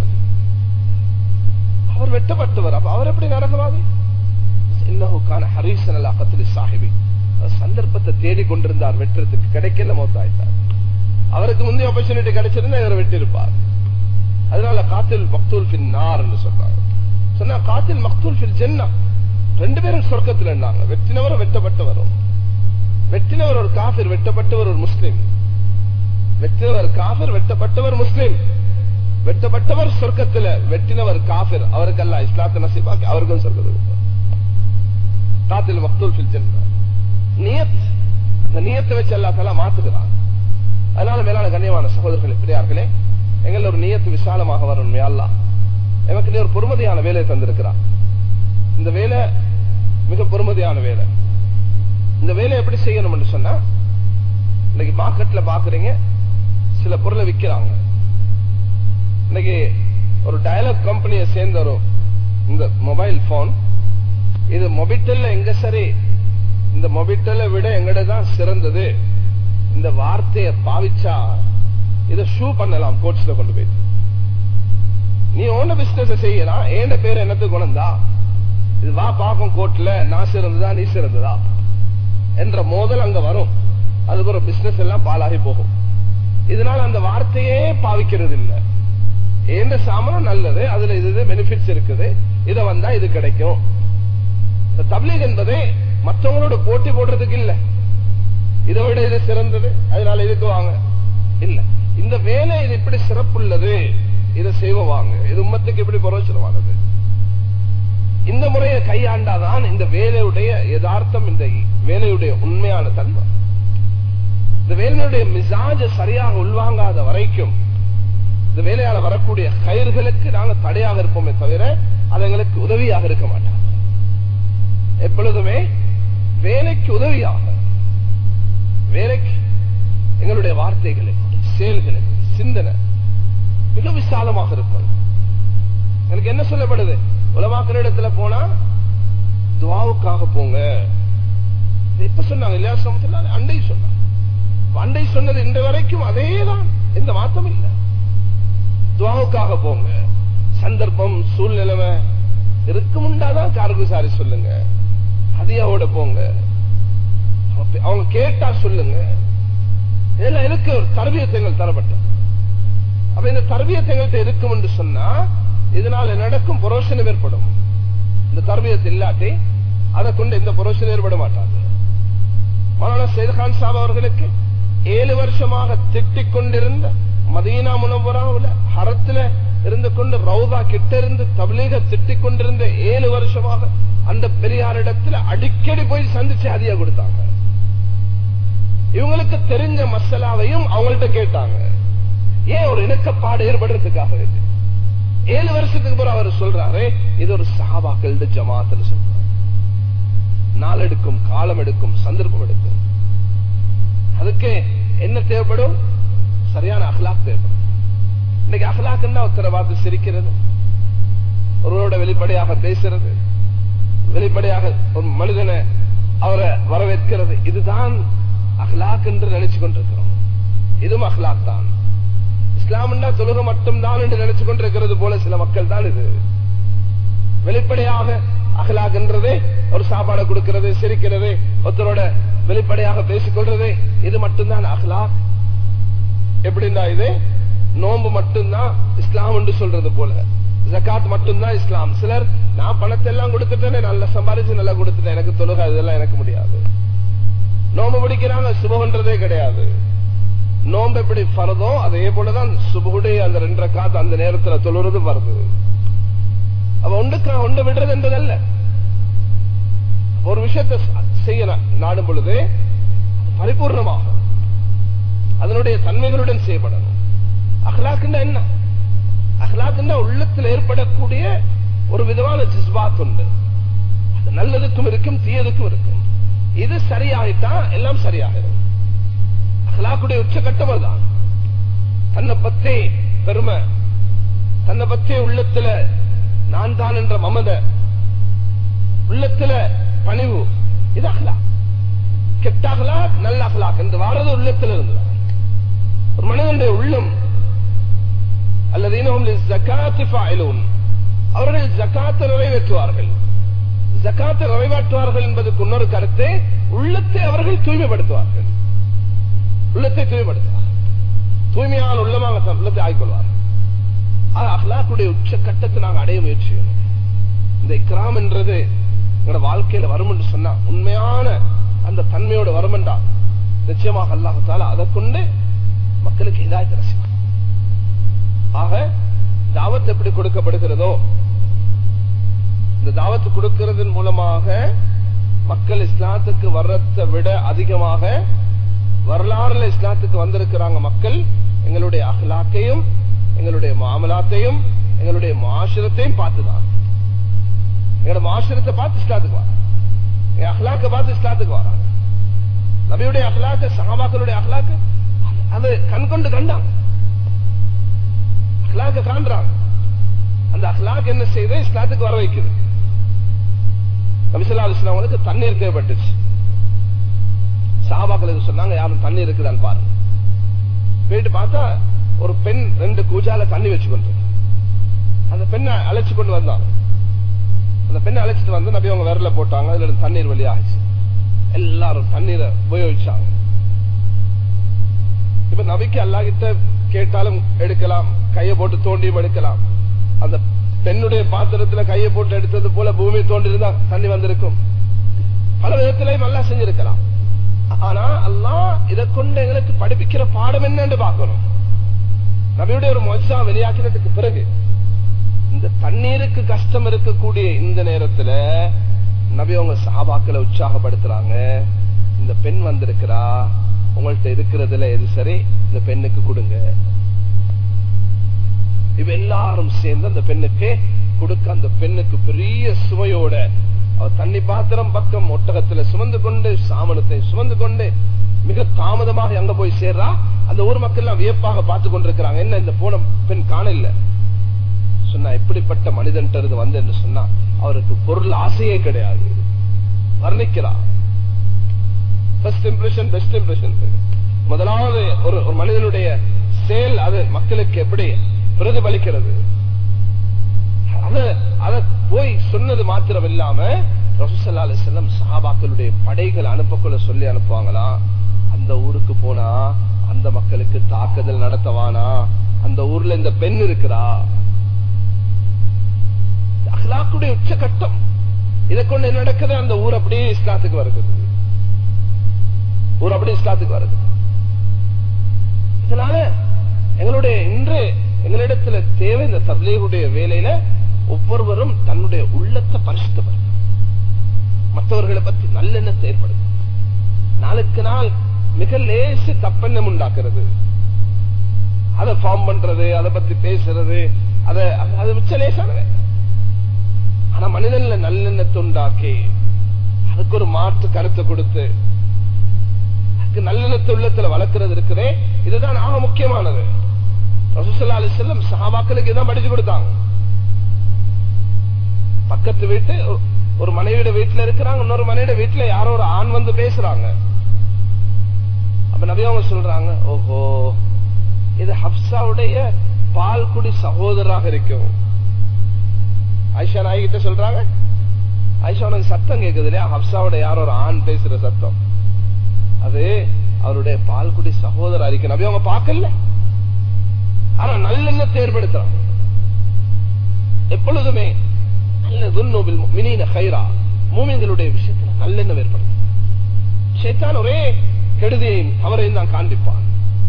S1: அவர் வெட்டப்பட்டவர் அப்ப அவர் எப்படி நரகவாதி இன்னஹுக்கான ஹரீசன் அல்லா கத்திரி சாஹிபி சந்தர்ப்பத்தை தேடி கொண்டிருந்தார் வெட்டுறதுக்கு கிடைக்கல மௌத்தாயிட்டார் அவருக்கு முந்தைய ஆப்பர்ச்சுனிட்டி கிடைச்சிருந்தா இவர் வெட்டிருப்பார் அதனால காத்தில் மக்தூல் பின் நார் என்று சொன்னார் சொன்னா காத்தில் மக்தூல் பின் ஜென்னா ரெண்டு பேரும் சொர்க்கத்தில் இருந்தாங்க வெட்டினவரும் வெட்டப்பட்டவரும் வெட்டினவர் ஒரு காஃபிர் வெட்டப்பட்டவர் ஒரு முஸ்லிம் வெட்டினவர் காஃபிர் வெட்டப்பட்டவர் முஸ்லிம் வெட்டப்பட்டவர் சொர்க்கத்தில் வெட்டினவர் காஃபிர் அவருக்கு அல்ல இஸ்லாத்தை நசிபாக்கி அவருக்கும் சொர்க்கத்தில் காத்தில் மக்தூல் ஃபில் ஜென்னா நியத் இந்த நியத்தை வச்சு அல்லா தலா மாத்துகிறான் அதனால மேலான கண்ணியமான சகோதரர்களே பிரியார்களே எங்கள் ஒரு நியத்து விசாலமாக வரணும் அல்லா எனக்கு நீ ஒரு பொறுமதியான வேலையை தந்திருக்கிறான் இந்த வேலை மிக பொறுமதியான வேலை இந்த வேலையை எப்படி செய்யணும் என்று சொன்னா இன்னைக்கு மார்க்கெட்ல பாக்குறீங்க சில பொருளை விற்கிறாங்க இன்னைக்கு ஒரு டயலாக் கம்பெனியை சேர்ந்த ஒரு இந்த மொபைல் போன் இது மொபிட்டல்ல எங்க சரி இந்த மொபிட்டலை விட எங்கட தான் சிறந்தது இந்த வார்த்தையை பாவிச்சா இத ஷூ பண்ணலாம் கோட்ஸ்ல கொண்டு போயிட்டு நீ ஓன பிசினஸ் செய்யலாம் ஏண்ட பேர் என்னத்துக்கு குணந்தா இது வா பாக்கும் கோட்ல நான் சிறந்ததா நீ சிறந்ததா என்ற மோதல் அங்க வரும் அதுக்கு ஒரு பிசினஸ் எல்லாம் பாலாகி போகும் இதனால அந்த வார்த்தையே பாவிக்கிறது இல்ல ஏந்த சாமான் நல்லது அதுல இது பெனிஃபிட்ஸ் இருக்குது இத வந்தா இது கிடைக்கும் தப்லீக் என்பதே மற்றவங்களோட போட்டி போடுறதுக்கு இல்ல இதை விட இது சிறந்தது அதனால இதுக்கு வாங்க இல்ல இந்த வேலை இது இப்படி சிறப்புள்ளது இதை செய்வாங்க இது உம்மத்துக்கு எப்படி பிரயோஜனமானது இந்த முறையை கையாண்டாதான் இந்த வேலையுடைய யதார்த்தம் இந்த வேலையுடைய உண்மையான தன்மை இந்த வேலையுடைய மிசாஜ சரியாக உள்வாங்காத வரைக்கும் இந்த வேலையால வரக்கூடிய கயிர்களுக்கு நாங்க தடையாக இருப்போமே தவிர அது எங்களுக்கு உதவியாக இருக்க மாட்டாங்க எப்பொழுதுமே வேலைக்கு உதவியாக வேலைக்கு எங்களுடைய வார்த்தைகளை செயல்களை சிந்தனை மிக விசாலமாக இருக்கும் எனக்கு என்ன சொல்லப்படுது உலமாக்கிற இடத்துல போனா துவாவுக்காக போங்க எப்ப சொன்னாங்க இல்லையா சமத்துல அண்டை சொன்னாங்க அண்டை சொன்னது இன்று வரைக்கும் அதேதான் எந்த மாற்றம் இல்லை துவாவுக்காக போங்க சந்தர்ப்பம் சூழ்நிலைமை இருக்குமுண்டாதான் காரகுசாரி சொல்லுங்க அதியாவோட போங்க அவங்க கேட்டா சொல்லுங்க இதெல்லாம் இருக்கு ஒரு தரபியத்தங்கள் தரப்பட்ட அப்ப இந்த தரபியத்தங்கள்ட்ட இருக்கும் என்று சொன்னா இதனால நடக்கும் புரோஷனம் ஏற்படும் இந்த தரபியத்து இல்லாட்டி அதை கொண்டு எந்த புரோஷனம் ஏற்பட மாட்டாங்க மௌலானா சைத்கான் சாப் அவர்களுக்கு ஏழு வருஷமாக திட்டிக் கொண்டிருந்த மதீனா முனவராவில் ஹரத்துல இருந்து கொண்டு ரவுதா கிட்ட இருந்து தபிலீக திட்டிக் கொண்டிருந்த ஏழு வருஷமாக அந்த பெரியாரிடத்துல அடிக்கடி போய் சந்திச்சு அதிக கொடுத்தாங்க இவங்களுக்கு தெரிஞ்ச மசாலாவையும் அவங்கள்ட்ட கேட்டாங்க ஏன் ஒரு இணக்கப்பாடு ஏற்படுறதுக்காக ஏழு வருஷத்துக்கு பிறகு அவர் சொல்றாரு இது ஒரு சஹாபாக்கள் ஜமாத்னு சொல்றாரு நாள் எடுக்கும் காலம் எடுக்கும் சந்தர்ப்பம் எடுக்கும் அதுக்கு என்ன தேவைப்படும் சரியான அகலாக் தேவைப்படும் இன்னைக்கு அகலாக்குன்னா ஒருத்தரை பார்த்து சிரிக்கிறது ஒருவரோட வெளிப்படையாக பேசுறது வெளிப்படையாக ஒரு மனிதனை அவரை வரவேற்கிறது இதுதான் அஹ்லாக் என்று நினைச்சு கொண்டிருக்கிறோம் இதுவும் அஹ்லாக் தான் இஸ்லாம்னா தொழுகை மட்டும்தான் என்று நினைச்சு கொண்டிருக்கிறது போல சில மக்கள் தான் இது வெளிப்படையாக அகலாக் என்றது ஒரு சாப்பாடு கொடுக்கிறது சிரிக்கிறது ஒருத்தரோட வெளிப்படையாக பேசிக்கொள்றது இது மட்டும்தான் அகலாக் எப்படின்னா இது நோன்பு மட்டும்தான் இஸ்லாம் என்று சொல்றது போல ஜக்காத் மட்டும்தான் இஸ்லாம் சிலர் நான் பணத்தை எல்லாம் கொடுத்துட்டேனே நல்லா சம்பாதிச்சு நல்லா கொடுத்துட்டேன் எனக்கு தொழுகை இதெல்லாம் எனக்கு முடியாது நோம்பு பிடிக்கிறாங்க சுபகன்றதே கிடையாது நோம்பு எப்படி பரதோ அதே போலதான் சுபகுடைய அந்த ரெண்டரை காத்து அந்த நேரத்துல தொழுறது வருது அவ ஒன்றுக்கு ஒன்று விடுறது என்பதல்ல ஒரு விஷயத்தை செய்ய நாடும் பொழுது பரிபூர்ணமாக அதனுடைய தன்மைகளுடன் செய்யப்படணும் அஹ்லாக்குன்னா என்ன அஹ்லாக்குன்னா உள்ளத்தில் ஏற்படக்கூடிய ஒரு விதமான ஜிஸ்பாத் உண்டு அது நல்லதுக்கும் இருக்கும் தீயதுக்கும் இருக்கும் இது சரியாயிட்டா எல்லாம் சரியாகிடும் அஹ்லாக்குடைய உச்சகட்டம் அதுதான் தன்னை பத்தி பெருமை தன்னை பத்தி உள்ளத்துல நான் தான் என்ற மமத உள்ளத்துல பணிவு இது அஹ்லாக் கெட்ட அஹ்லாக் நல்ல அஹ்லாக் என்று வாரது உள்ளத்துல இருந்துதான் ஒரு மனிதனுடைய உள்ளம் அல்லது அவர்கள் ஜக்காத்தை நிறைவேற்றுவார்கள் ஜக்காத்தை நிறைவேற்றுவார்கள் என்பதற்கு இன்னொரு கருத்து உள்ளத்தை அவர்கள் தூய்மைப்படுத்துவார்கள் உள்ளத்தை தூய்மைப்படுத்துவார்கள் தூய்மையான உள்ளமாக உள்ளத்தை ஆய்கொள்வார்கள் அஹ்லாக்குடைய உச்ச கட்டத்தை நாங்கள் அடைய முயற்சி இந்த இக்ராம் என்றது எங்களோட வாழ்க்கையில வரும் என்று சொன்னா உண்மையான அந்த தன்மையோட வருமென்றா நிச்சயமாக அல்லாஹால அதை கொண்டு மக்களுக்கு இதாயத்தை ரசிக்கும் ஆக தாவத் எப்படி கொடுக்கப்படுகிறதோ இந்த தாவத்து கொடுக்கிறதன் மூலமாக மக்கள் இஸ்லாத்துக்கு வர்றதை விட அதிகமாக வரலாறுல இஸ்லாத்துக்கு வந்திருக்கிறாங்க மக்கள் எங்களுடைய அஹ்லாக்கையும் எங்களுடைய மாமலாத்தையும் எங்களுடைய மாசிரத்தையும் பார்த்துதான் எங்களோட மாசிரத்தை பார்த்து இஸ்லாத்துக்கு வராங்க எங்க அஹ்லாக்க பார்த்து இஸ்லாத்துக்கு வராங்க நபியுடைய அஹ்லாக்க சஹாபாக்களுடைய அஹ்லாக்கு அது கண் கொண்டு கண்டாங்க அஹ்லாக்க காண்றாங்க அந்த அஹ்லாக் என்ன செய்து இஸ்லாத்துக்கு வர வைக்குது நபிசல்லா அலிஸ்லாமங்களுக்கு தண்ணீர் தேவைப்பட்டுச்சு சஹாபாக்களுக்கு சொன்னாங்க யாரும் தண்ணி இருக்குதான்னு பாருங்க போயிட்டு பார்த்தா ஒரு பெண் ரெண்டு கூஜால தண்ணி வச்சு கொண்டு அந்த பெண்ணை அழைச்சு கொண்டு வந்தாங்க அந்த பெண்ணை அழைச்சிட்டு வந்து நபி அவங்க விரல போட்டாங்க அதுல இருந்து தண்ணீர் வெளியாகிச்சு எல்லாரும் தண்ணீரை உபயோகிச்சாங்க இப்ப நபிக்கு அல்லாஹிட்ட கேட்டாலும் எடுக்கலாம் கையை போட்டு தோண்டியும் எடுக்கலாம் அந்த பெண்ணுடைய பாத்திரத்துல கையை போட்டு எடுத்தது போல பூமி தோண்டி இருந்தா தண்ணி வந்திருக்கும் பல விதத்திலையும் நல்லா செஞ்சிருக்கலாம் ஆனா அல்லாஹ் இதை கொண்டு எங்களுக்கு படிப்பிக்கிற பாடம் என்னன்னு பார்க்கணும் நபியுடைய ஒரு மொஜா வெளியாக்கினதுக்கு பிறகு இந்த தண்ணீருக்கு கஷ்டம் இருக்கக்கூடிய இந்த நேரத்துல நபி அவங்க சாபாக்களை உற்சாகப்படுத்துறாங்க இந்த பெண் வந்திருக்கிறா உங்கள்ட்ட இருக்கிறதுல எது சரி இந்த பெண்ணுக்கு கொடுங்க இவ எல்லாரும் சேர்ந்து அந்த பெண்ணுக்கு கொடுக்க அந்த பெண்ணுக்கு பெரிய சுவையோட அவ தண்ணி பாத்திரம் பக்கம் ஒட்டகத்துல சுமந்து கொண்டு சாமனத்தை சுமந்து கொண்டு மிக தாமதமாக அங்க போய் சேர்றா அந்த ஊர் மக்கள் எல்லாம் வியப்பாக பார்த்து கொண்டிருக்கிறாங்க என்ன இந்த போன பெண் காண இல்ல சொன்னா எப்படிப்பட்ட மனிதன் வந்து என்று சொன்னா அவருக்கு பொருள் ஆசையே கிடையாது வர்ணிக்கிறா ஃபர்ஸ்ட் இம்ப்ரெஷன் பெஸ்ட் இம்ப்ரெஷன் முதலாவது ஒரு ஒரு மனிதனுடைய செயல் அது மக்களுக்கு எப்படி பிரதிபலிக்கிறது அத அத போய் சொன்னது மாத்திரம் இல்லாம ரசூசல்லா அலிசல்லம் சஹாபாக்களுடைய படைகள் அனுப்பக்குள்ள சொல்லி அனுப்புவாங்களா அந்த ஊருக்கு போனா அந்த மக்களுக்கு தாக்குதல் நடத்தவானா அந்த ஊர்ல இந்த பெண் இருக்கிறா அஹ்லாக்குடைய உச்சகட்டம் இதை கொண்டு என்ன நடக்குது அந்த ஊர் அப்படியே இஸ்லாத்துக்கு வருகிறது ஊர் அப்படியே இஸ்லாத்துக்கு வருது இதனால எங்களுடைய இன்று எங்களிடத்துல தேவை இந்த தப்லீகுடைய வேலையில ஒவ்வொருவரும் தன்னுடைய உள்ளத்தை பரிசுத்தப்படுத்த மற்றவர்களை பத்தி நல்லெண்ணத்தை ஏற்படுத்த நாளுக்கு நாள் மிக லேசு தப்பெண்ணம் உண்டாக்குறது அதை ஃபார்ம் பண்றது அதை பத்தி பேசுறது அதை அது மிச்ச லேசானது ஆனா மனிதன்ல நல்லெண்ணத்தை உண்டாக்கி அதுக்கு ஒரு மாற்று கருத்தை கொடுத்து அதுக்கு நல்லெண்ணத்தை உள்ளத்துல வளர்க்கிறது இருக்குதே இதுதான் ஆக முக்கியமானது ரசூசல்லா அலி செல்லம் சஹாபாக்களுக்கு இதான் படிச்சு கொடுத்தாங்க பக்கத்து வீட்டு ஒரு மனைவியோட வீட்டுல இருக்கிறாங்க இன்னொரு மனைவியோட வீட்டுல யாரோ ஒரு ஆண் வந்து பேசுறாங்க அப்ப நபி அவங்க சொல்றாங்க ஓஹோ இது ஹப்சாவுடைய பால்குடி சகோதரராக இருக்கும் ஐஷா நாய் கிட்ட சொல்றாங்க ஐஷா உனக்கு சத்தம் கேக்குது இல்லையா ஹப்சாவோட யாரோ ஒரு ஆண் பேசுற சத்தம் அது அவருடைய பால்குடி சகோதரர் இருக்கு நபி அவங்க பார்க்கல ஆனா நல்லெண்ணத்தை ஏற்படுத்துறாங்க எப்பொழுதுமே நல்ல துன்னோபில் மினின ஹைரா மூமிங்களுடைய விஷயத்துல நல்லெண்ணம் ஏற்படுத்தும் ஷேத்தான் ஒரே கெடுதியையும் தவறையும் தான் காண்பிப்பான்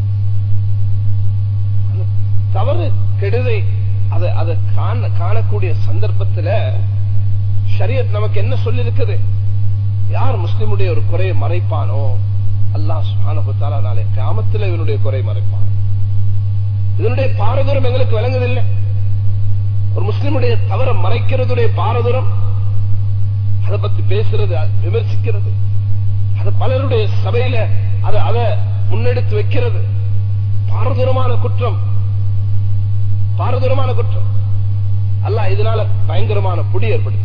S1: அந்த தவறு கெடுதை அதை அதை காண காணக்கூடிய சந்தர்ப்பத்துல ஷரியத் நமக்கு என்ன சொல்லி இருக்குது யார் முஸ்லிமுடைய ஒரு குறையை மறைப்பானோ அல்லாஹ் சுபானபுத்தாலா நாளை கிராமத்தில் இவனுடைய குறை மறைப்பான் இதனுடைய பாரதூரம் எங்களுக்கு விளங்குதில்லை ஒரு முஸ்லிமுடைய தவற மறைக்கிறதுடைய பாரதூரம் அதை பத்தி பேசுறது விமர்சிக்கிறது அது பலருடைய சபையில அதை அதை முன்னெடுத்து வைக்கிறது பாரதூரமான குற்றம் பாரதூரமான குற்றம் அல்ல இதனால பயங்கரமான புடி ஏற்படுத்தினார்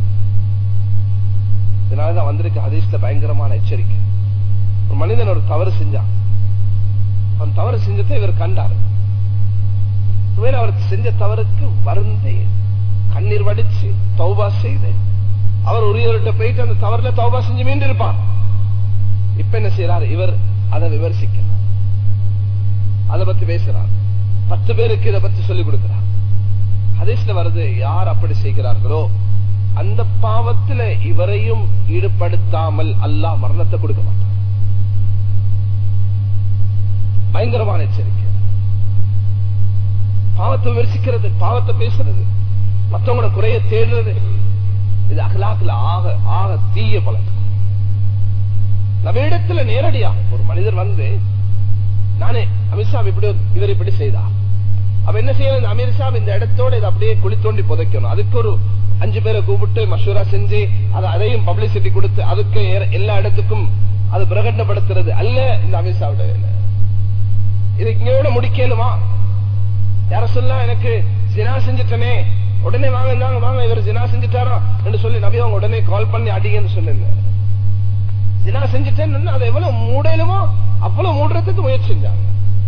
S1: இதனாலதான் வந்திருக்க ஹதீஸ்ல பயங்கரமான எச்சரிக்கை ஒரு மனிதன் ஒரு தவறு செஞ்சான் அவன் தவறு செஞ்சதை இவர் கண்டார் ஒருவேளை அவர் செஞ்ச தவறுக்கு வருந்தி கண்ணீர் வடிச்சு தௌபா செய்து அவர் உரியவர்கிட்ட போயிட்டு அந்த தவறுல தௌபா செஞ்சு மீண்டு இருப்பார் இப்ப என்ன செய்யறாரு இவர் அதை விமர்சிக்கிறார் அதை பத்தி பேசுறார் பத்து பேருக்கு இதை பத்தி சொல்லிக் கொடுக்கிறார் ஹதீஸ்ல வருது யார் அப்படி செய்கிறார்களோ அந்த பாவத்துல இவரையும் ஈடுபடுத்தாமல் அல்லாஹ் மரணத்தை கொடுக்க மாட்டார் பயங்கரமான எச்சரிக்கை பாவத்தை விமர்சிக்கிறது பாவத்தை பேசுறது மத்தவங்களோட குறைய தேடுறது இது அகலாக்குல ஆக ஆக தீய பழக்கம் நம்ம இடத்துல நேரடியா ஒரு மனிதர் வந்து நானே அமித்ஷா இப்படி இவர் இப்படி செய்தா அப்ப என்ன செய்யணும் அமீர்ஷா இந்த இடத்தோட இதை அப்படியே குழி தோண்டி புதைக்கணும் அதுக்கு ஒரு அஞ்சு பேரை கூப்பிட்டு மஷூரா செஞ்சு அதை அதையும் பப்ளிசிட்டி கொடுத்து அதுக்கு எல்லா இடத்துக்கும் அது பிரகடனப்படுத்துறது அல்ல இந்த அமித்ஷாவோட வேலை இது இங்கோட முடிக்கலுமா யார சொல்ல எனக்கு ஜினா செஞ்சுட்டனே உடனே வாங்க இருந்தாங்க வாங்க இவர் ஜினா செஞ்சுட்டாரா என்று சொல்லி நபி அவங்க உடனே கால் பண்ணி அடிங்கன்னு சொல்லுங்க ஜினா செஞ்சுட்டேன்னு அதை எவ்வளவு மூடலுமோ அவ்வளவு மூடுறதுக்கு முயற்சி செஞ்சாங்க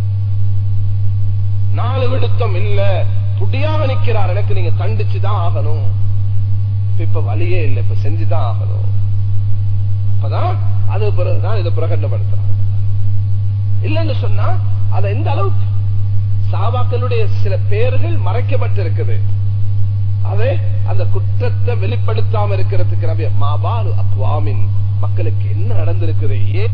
S1: நாலு விடுத்தம் இல்ல புடியாக நிக்கிறார் எனக்கு நீங்க தண்டிச்சுதான் ஆகணும் இப்ப வழியே இல்லை இப்ப செஞ்சுதான் ஆகணும் அப்பதான் அது பிறகுதான் இதை பிரகடனப்படுத்துறாங்க இல்லைன்னு சொன்னா அதை எந்த அளவுக்கு சாபாக்களுடைய சில பெயர்கள் மறைக்கப்பட்டிருக்குது அதே அந்த குற்றத்தை வெளிப்படுத்தாம இருக்கிறதுக்கு நபிய மாபாலு அக்வாமின் மக்களுக்கு என்ன நடந்திருக்குது ஏன்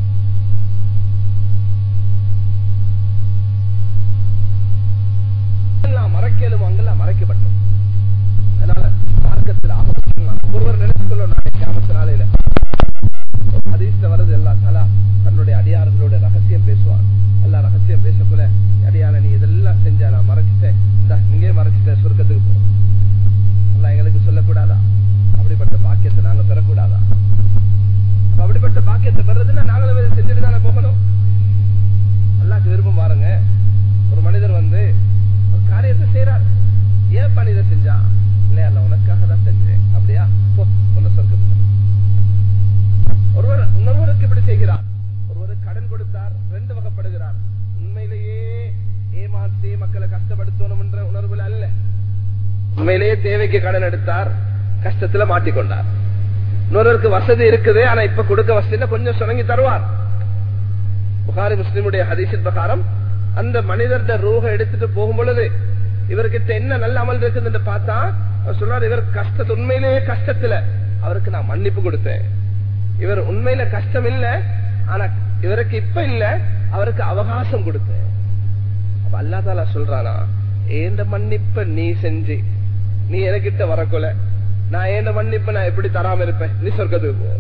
S1: மறைக்கலும் அங்கெல்லாம் மறைக்கப்பட்டது அதனால மார்க்கத்தில் ஆகப்பட்டலாம் ஒருவர் நினைச்சுக்கொள்ள நாளை கிராமத்து நாளையில ஹதீஸ்ல வருது எல்லா தலா தன்னுடைய அடியார்களோட ரகசியம் பேசுவான் எல்லா ரகசியம் பேசக்குள்ள அடியான நீ இதெல்லாம் செஞ்சா நான் மறைச்சிட்டேன் இந்த இங்கே மறைச்சிட்டேன் சொர்க்கத்துக்கு போ எல்லாம் எங்களுக்கு சொல்லக்கூடாதா அப்படிப்பட்ட பாக்கியத்தை நாங்க பெறக்கூடாதா அப்படிப்பட்ட பாக்கியத்தை பெறதுன்னா நாங்களும் இதை செஞ்சுட்டு தானே போகணும் அல்லாக்கு விருப்பம் பாருங்க ஒரு மனிதர் வந்து ஒரு காரியத்தை செய்யறார் ஏன் பண்ணி இதை செஞ்சா இல்லையா அல்ல உனக்காக தான் செஞ்சேன் அப்படியா போ உன்னை சொர்க்கத்துக்கு ஒருவர் இன்னொருவருக்கு இப்படி செய்கிறார் ஒருவர் கடன் கொடுத்தார் ரெண்டு வகைப்படுகிறார் உண்மையிலேயே ஏமாற்றி மக்களை கஷ்டப்படுத்தணும் என்ற உணர்வுல அல்ல உண்மையிலேயே தேவைக்கு கடன் எடுத்தார் கஷ்டத்துல மாட்டிக்கொண்டார் இன்னொருவருக்கு வசதி இருக்குது ஆனா இப்ப கொடுக்க வசதியில கொஞ்சம் சுணங்கி தருவார் புகாரி முஸ்லிமுடைய ஹதீசின் பிரகாரம் அந்த மனிதர்ட ரூஹ எடுத்துட்டு போகும் பொழுது இவர்கிட்ட என்ன நல்ல அமல் இருக்குதுன்னு பார்த்தா அவர் சொல்றாரு இவர் கஷ்டத்து உண்மையிலேயே கஷ்டத்துல அவருக்கு நான் மன்னிப்பு கொடுத்தேன் இவர் உண்மையில கஷ்டம் இல்ல ஆனா இவருக்கு இப்ப இல்ல அவருக்கு அவகாசம் கொடுத்தேன் அப்ப அல்லா தாலா சொல்றானா ஏந்த மன்னிப்ப நீ செஞ்சு நீ எனக்கிட்ட வரக்குல நான் ஏந்த மன்னிப்ப நான் எப்படி தராம இருப்பேன் நீ சொர்க்கத்துக்கு போ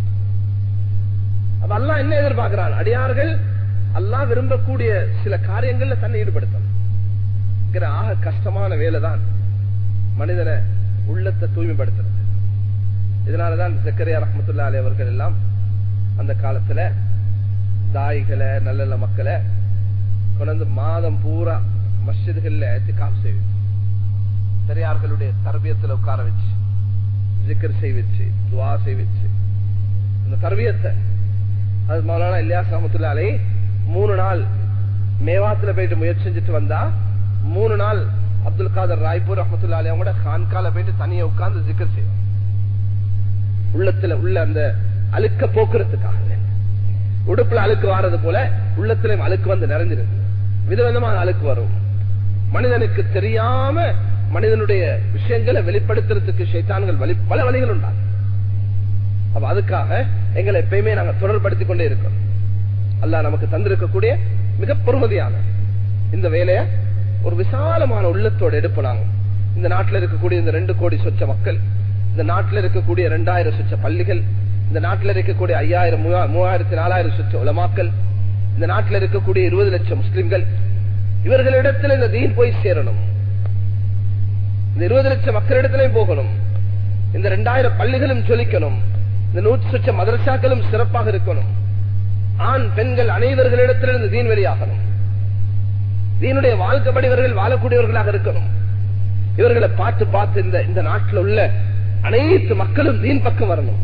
S1: அப்ப அல்லா என்ன எதிர்பார்க்கிறான் அடியார்கள் அல்லா விரும்பக்கூடிய சில காரியங்கள்ல தன்னை ஈடுபடுத்தணும் ஆக கஷ்டமான வேலைதான் மனிதனை உள்ளத்தை தூய்மைப்படுத்துறது இதனாலதான் ஜக்கரியா ரஹமத்துல்லா அலி அவர்கள் எல்லாம் அந்த காலத்துல தாய்களை நல்ல நல்ல மக்களை கொண்டு மாதம் பூரா மஸ்ஜிதுகள்ல காப்பு செய்வது பெரியார்களுடைய தர்பியத்துல உட்கார வச்சு ஜிக்கர் செய்விச்சு துவா செய்விச்சு அந்த தர்வியத்தை அது மௌலானா இல்லியாஸ் ரஹமத்துல்லாலே மூணு நாள் மேவாத்துல போயிட்டு முயற்சி செஞ்சுட்டு வந்தா மூணு நாள் அப்துல் காதர் ராய்பூர் ரஹமத்துல்லா அலி அவங்களோட கான்கால போயிட்டு தனியா உட்கார்ந்து ஜிக்கர் செய்வோம் உள்ளத்துல உள்ள அந்த அழுக்க போக்குறதுக்காக உடுப்புல அழுக்கு வாரது போல உள்ளத்துல அழுக்கு வந்து நிறைஞ்சிருக்கு விதவிதமான அழுக்கு வரும் மனிதனுக்கு தெரியாம மனிதனுடைய விஷயங்களை வெளிப்படுத்துறதுக்கு சைத்தான்கள் வழி பல வழிகள் உண்டாகும் அப்ப அதுக்காக எங்களை எப்பயுமே நாங்க தொடர்படுத்திக் கொண்டே இருக்கோம் அல்லாஹ் நமக்கு தந்திருக்கக்கூடிய மிக பொறுமதியான இந்த வேலைய ஒரு விசாலமான உள்ளத்தோடு எடுப்பனாங்க இந்த நாட்டில் இருக்கக்கூடிய இந்த ரெண்டு கோடி சொச்ச மக்கள் இந்த நாட்டில் இருக்கக்கூடிய இரண்டாயிரம் சொச்ச பள்ளிகள் இந்த நாட்டில் இருக்கக்கூடிய ஐயாயிரம் மூவாயிரத்தி நாலாயிரம் சொச்ச உலமாக்கள் இந்த நாட்டில் இருக்கக்கூடிய இருபது லட்சம் முஸ்லிம்கள் இவர்களிடத்தில் இந்த தீன் போய் சேரணும் இந்த இருபது லட்சம் மக்களிடத்திலையும் போகணும் இந்த ரெண்டாயிரம் பள்ளிகளும் ஜொலிக்கணும் இந்த நூற்றி சொச்ச மதரசாக்களும் சிறப்பாக இருக்கணும் ஆண் பெண்கள் அனைவர்களிடத்திலிருந்து தீன் வெளியாகணும் தீனுடைய வாழ்க்கைப்படி இவர்கள் வாழக்கூடியவர்களாக இருக்கணும் இவர்களை பார்த்து பார்த்து இந்த இந்த நாட்டில் உள்ள அனைத்து மக்களும் தீன் பக்கம் வரணும்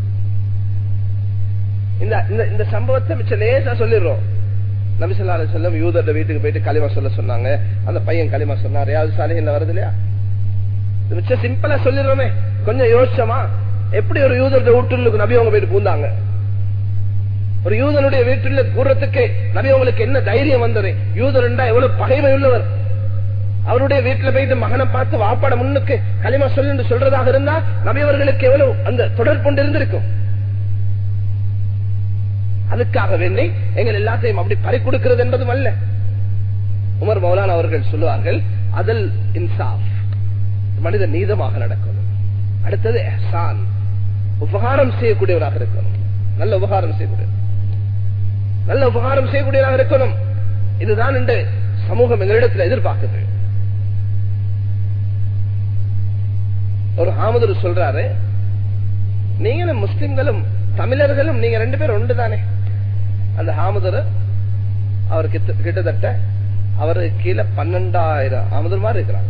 S1: இந்த இந்த சம்பவத்தை மிச்ச லேசா சொல்லிடுறோம் நபிசல்லா செல்லம் யூதர்ட வீட்டுக்கு போயிட்டு களிமா சொல்ல சொன்னாங்க அந்த பையன் களிமா சொன்னார் யாவது சாலைகள் வருது இல்லையா மிச்ச சிம்பிளா சொல்லிடுறோமே கொஞ்சம் யோசிச்சோமா எப்படி ஒரு யூதர்ட வீட்டுக்கு நபி அவங்க போயிட்டு பூந்தாங்க ஒரு யூதனுடைய வீட்டில் கூறத்துக்கு நபி உங்களுக்கு என்ன தைரியம் வந்தது யூதர் எவ்வளவு பகைமை உள்ளவர் அவருடைய வீட்டுல போயிட்டு மகனை பார்த்து வாப்பாட முன்னுக்கு களிமா சொல்லு சொல்றதாக இருந்தா நபி அவர்களுக்கு எவ்வளவு அந்த தொடர்பு கொண்டு இருந்திருக்கும் அதுக்காக வேண்டி எங்கள் எல்லாத்தையும் அப்படி பறி கொடுக்கிறது என்பதும் அல்ல உமர் மௌலான் அவர்கள் சொல்லுவார்கள் அதில் இன்சாப் மனித நீதமாக நடக்கணும் அடுத்தது எஹ்சான் உபகாரம் செய்யக்கூடியவராக இருக்கணும் நல்ல உபகாரம் செய்யக்கூடிய நல்ல உபகாரம் செய்யக்கூடியவராக இருக்கணும் இதுதான் இந்த சமூகம் எங்களிடத்தில் எதிர்பார்க்குது ஒரு ஆமதர் சொல்றாரு நீங்களும் முஸ்லிம்களும் தமிழர்களும் நீங்க ரெண்டு பேரும் ஒன்று தானே அந்த ஹாமதர் அவர் கிட்டத்தட்ட அவரு கீழே பன்னெண்டாயிரம் ஆமதர் மாதிரி இருக்கிறாங்க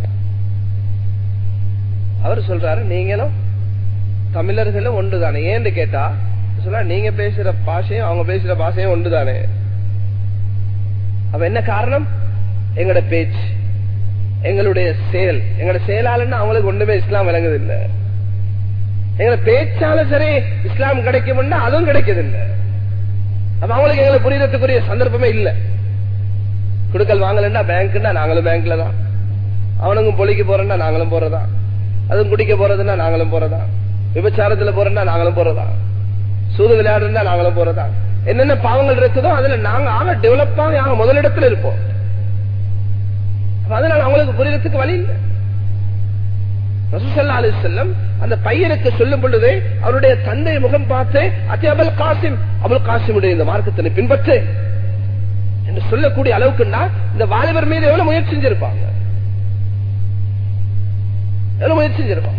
S1: அவர் சொல்றாரு நீங்களும் தமிழர்களும் ஒன்று தானே ஏன்னு கேட்டா சொல்ல நீங்க பேசுற பாஷையும் அவங்க பேசுற பாஷையும் ஒன்று தானே அப்ப என்ன காரணம் எங்களோட பேச்சு எங்களுடைய செயல் எங்களோட செயலாளன்னு அவங்களுக்கு ஒன்றுமே இஸ்லாம் விளங்குது இல்லை எங்களை பேச்சால சரி இஸ்லாம் கிடைக்கும் அதுவும் கிடைக்குது இல்ல அப்ப அவங்களுக்கு எங்களை புரியறதுக்குரிய சந்தர்ப்பமே இல்ல குடுக்கல் வாங்கலன்னா பேங்க்னா நாங்களும் பேங்க்ல தான் அவனுக்கும் பொலிக்கு போறேன்னா நாங்களும் போறதா அதுவும் குடிக்க போறதுன்னா நாங்களும் போறதா விபச்சாரத்துல போறேன்னா நாங்களும் போறதா சூது விளையாடுறா நாங்களும் போறதா என்னென்ன பாவங்கள் இருக்குதோ அதுல நாங்க ஆக டெவலப்பாக ஆக முதலிடத்துல இருப்போம் அதனால அவங்களுக்கு புரியறதுக்கு வழி இல்லை ரசூசல்லா அலி செல்லம் அந்த பையனுக்கு சொல்லும் பொழுது அவருடைய தந்தை முகம் பார்த்து அத்தி அபுல் காசிம் அபுல் காசிமுடைய இந்த மார்க்கத்தினை பின்பற்று என்று சொல்லக்கூடிய அளவுக்குன்னா இந்த வாலிபர் மீது எவ்வளவு முயற்சி செஞ்சிருப்பாங்க எவ்வளவு முயற்சி செஞ்சிருப்பாங்க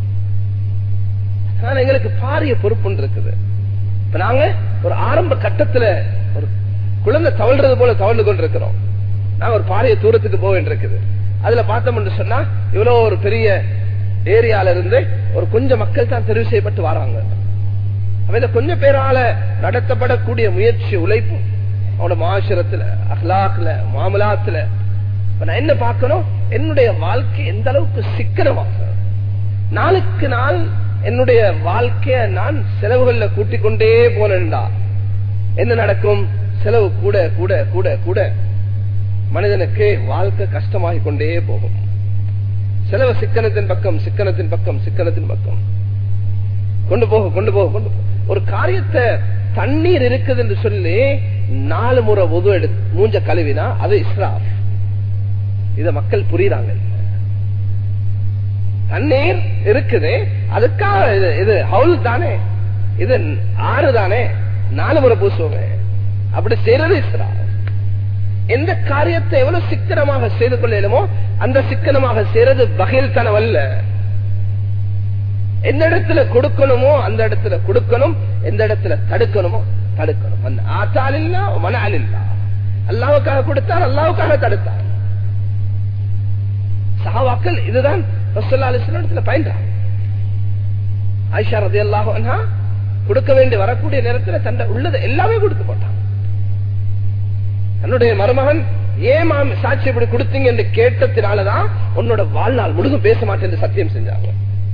S1: ஆனா எங்களுக்கு பாரிய பொறுப்பு இருக்குது இப்ப நாங்க ஒரு ஆரம்ப கட்டத்துல ஒரு குழந்தை தவழ்றது போல தவழ்ந்து கொண்டிருக்கிறோம் நாங்க ஒரு பாரிய தூரத்துக்கு போக வேண்டியிருக்குது அதுல பார்த்தோம்னு சொன்னா இவ்வளவு ஒரு பெரிய ஏரியால இருந்து ஒரு கொஞ்சம் மக்கள் தான் தெரிவு செய்யப்பட்டு வராங்க இந்த கொஞ்சம் பேரால நடத்தப்படக்கூடிய முயற்சி உழைப்பு அவனோட மாசிரத்துல அஹ்லாக்ல மாமலாத்துல நான் என்ன பார்க்கணும் என்னுடைய வாழ்க்கை எந்த அளவுக்கு சிக்கனமாக நாளுக்கு நாள் என்னுடைய வாழ்க்கைய நான் செலவுகள்ல கூட்டிக் கொண்டே போனேன்டா என்ன நடக்கும் செலவு கூட கூட கூட கூட மனிதனுக்கு வாழ்க்கை கஷ்டமாகி கொண்டே போகும் செலவு சிக்கனத்தின் பக்கம் சிக்கனத்தின் பக்கம் சிக்கனத்தின் பக்கம் கொண்டு போக கொண்டு போக கொண்டு ஒரு காரியத்தை தண்ணீர் இருக்குது என்று சொல்லி நாலு முறை உது எடுத்து மூஞ்ச கழுவினா அது இஸ்ராப் இத மக்கள் புரியுறாங்க தண்ணீர் இருக்குது அதுக்காக இது இது ஹவுல் தானே இது ஆறு தானே நாலு முறை பூசுவோமே அப்படி செய்யறது இஸ்ராப் எந்த காரியத்தை எவ்வளவு சிக்கனமாக செய்து கொள்ளலுமோ அந்த சிக்கனமாக செய்யறது வகையில் தனவல்ல எந்த இடத்துல கொடுக்கணுமோ அந்த இடத்துல கொடுக்கணும் எந்த இடத்துல தடுக்கணுமோ தடுக்கணும் அந்த ஆத்தால் இல்ல மனால் இல்ல அல்லாவுக்காக கொடுத்தார் அல்லாவுக்காக தடுத்தார் சகாவாக்கள் இதுதான் இடத்துல பயின்றாங்க ஆயிஷா ரதி அல்லாஹா கொடுக்க வேண்டி வரக்கூடிய நேரத்துல தன்னை உள்ளதை எல்லாமே கொடுத்து போட்டான் தன்னுடைய மருமகன் ஏன் மாம் சாட்சி இப்படி கொடுத்தீங்க என்று கேட்டத்தினாலதான் உன்னோட வாழ்நாள் முழுதும் பேச மாட்டேன் என்று சத்தியம் செஞ்சாங்க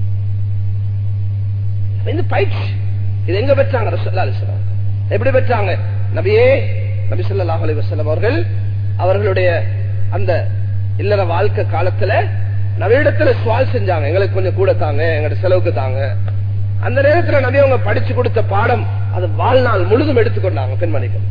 S1: இந்த பயிற்சி இது எங்க பெற்றாங்க ரசூலுல்லாஹி அலைஹி வஸல்லம் எப்படி பெற்றாங்க நபியே நபி ஸல்லல்லாஹு அலைஹி வஸல்லம் அவர்கள் அவர்களுடைய அந்த இல்லற வாழ்க்கை காலத்துல நபியிடத்துல சுவால் செஞ்சாங்க எங்களுக்கு கொஞ்சம் கூட தாங்க எங்களோட செலவுக்கு தாங்க அந்த நேரத்துல நபி அவங்க படிச்சு கொடுத்த பாடம் அது வாழ்நாள் முழுதும் எடுத்துக்கொண்டாங்க பெண்மணிகள்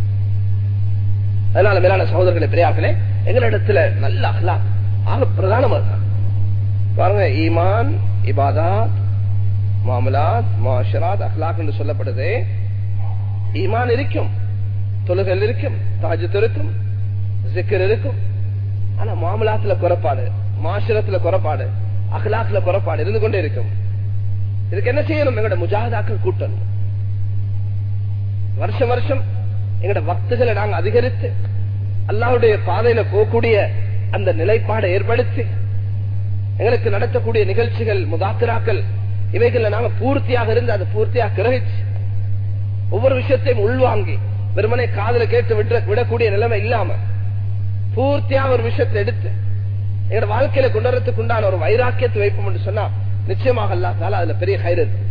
S1: அதனால மேலான சகோதரர்களே பெரியார்களே எங்களிடத்துல நல்ல அஹ்லாக் ஆக பிரதானமா இருக்காங்க பாருங்க ஈமான் இபாதாத் மாமலாத் மாஷராத் அஹ்லாக் என்று சொல்லப்படுது ஈமான் இருக்கும் தொழுகல் இருக்கும் தாஜத் இருக்கும் ஜிக்கர் இருக்கும் ஆனா மாமலாத்துல குறைபாடு மாஷரத்துல குறைபாடு அஹ்லாக்ல குறைபாடு இருந்து கொண்டே இருக்கும் இதுக்கு என்ன செய்யணும் எங்களோட முஜாதாக்கள் கூட்டணும் வருஷம் வருஷம் எங்களோட பக்துகளை நாங்க அதிகரித்து அல்லாவுடைய பாதையில போகக்கூடிய அந்த நிலைப்பாடை ஏற்படுத்தி எங்களுக்கு நடத்தக்கூடிய நிகழ்ச்சிகள் முதாத்திராக்கள் இவைகள்ல நாங்க பூர்த்தியாக இருந்து அதை பூர்த்தியாக கிரகிச்சு ஒவ்வொரு விஷயத்தையும் உள்வாங்கி வெறுமனே காதல கேட்டு விட விடக்கூடிய நிலைமை இல்லாம பூர்த்தியாக ஒரு விஷயத்தை எடுத்து எங்களோட வாழ்க்கையில கொண்டு வரத்துக்கு உண்டான ஒரு வைராக்கியத்தை வைப்போம் என்று சொன்னா நிச்சயமாக அல்லாத்தால அதுல பெரிய கயிறு இருக்கு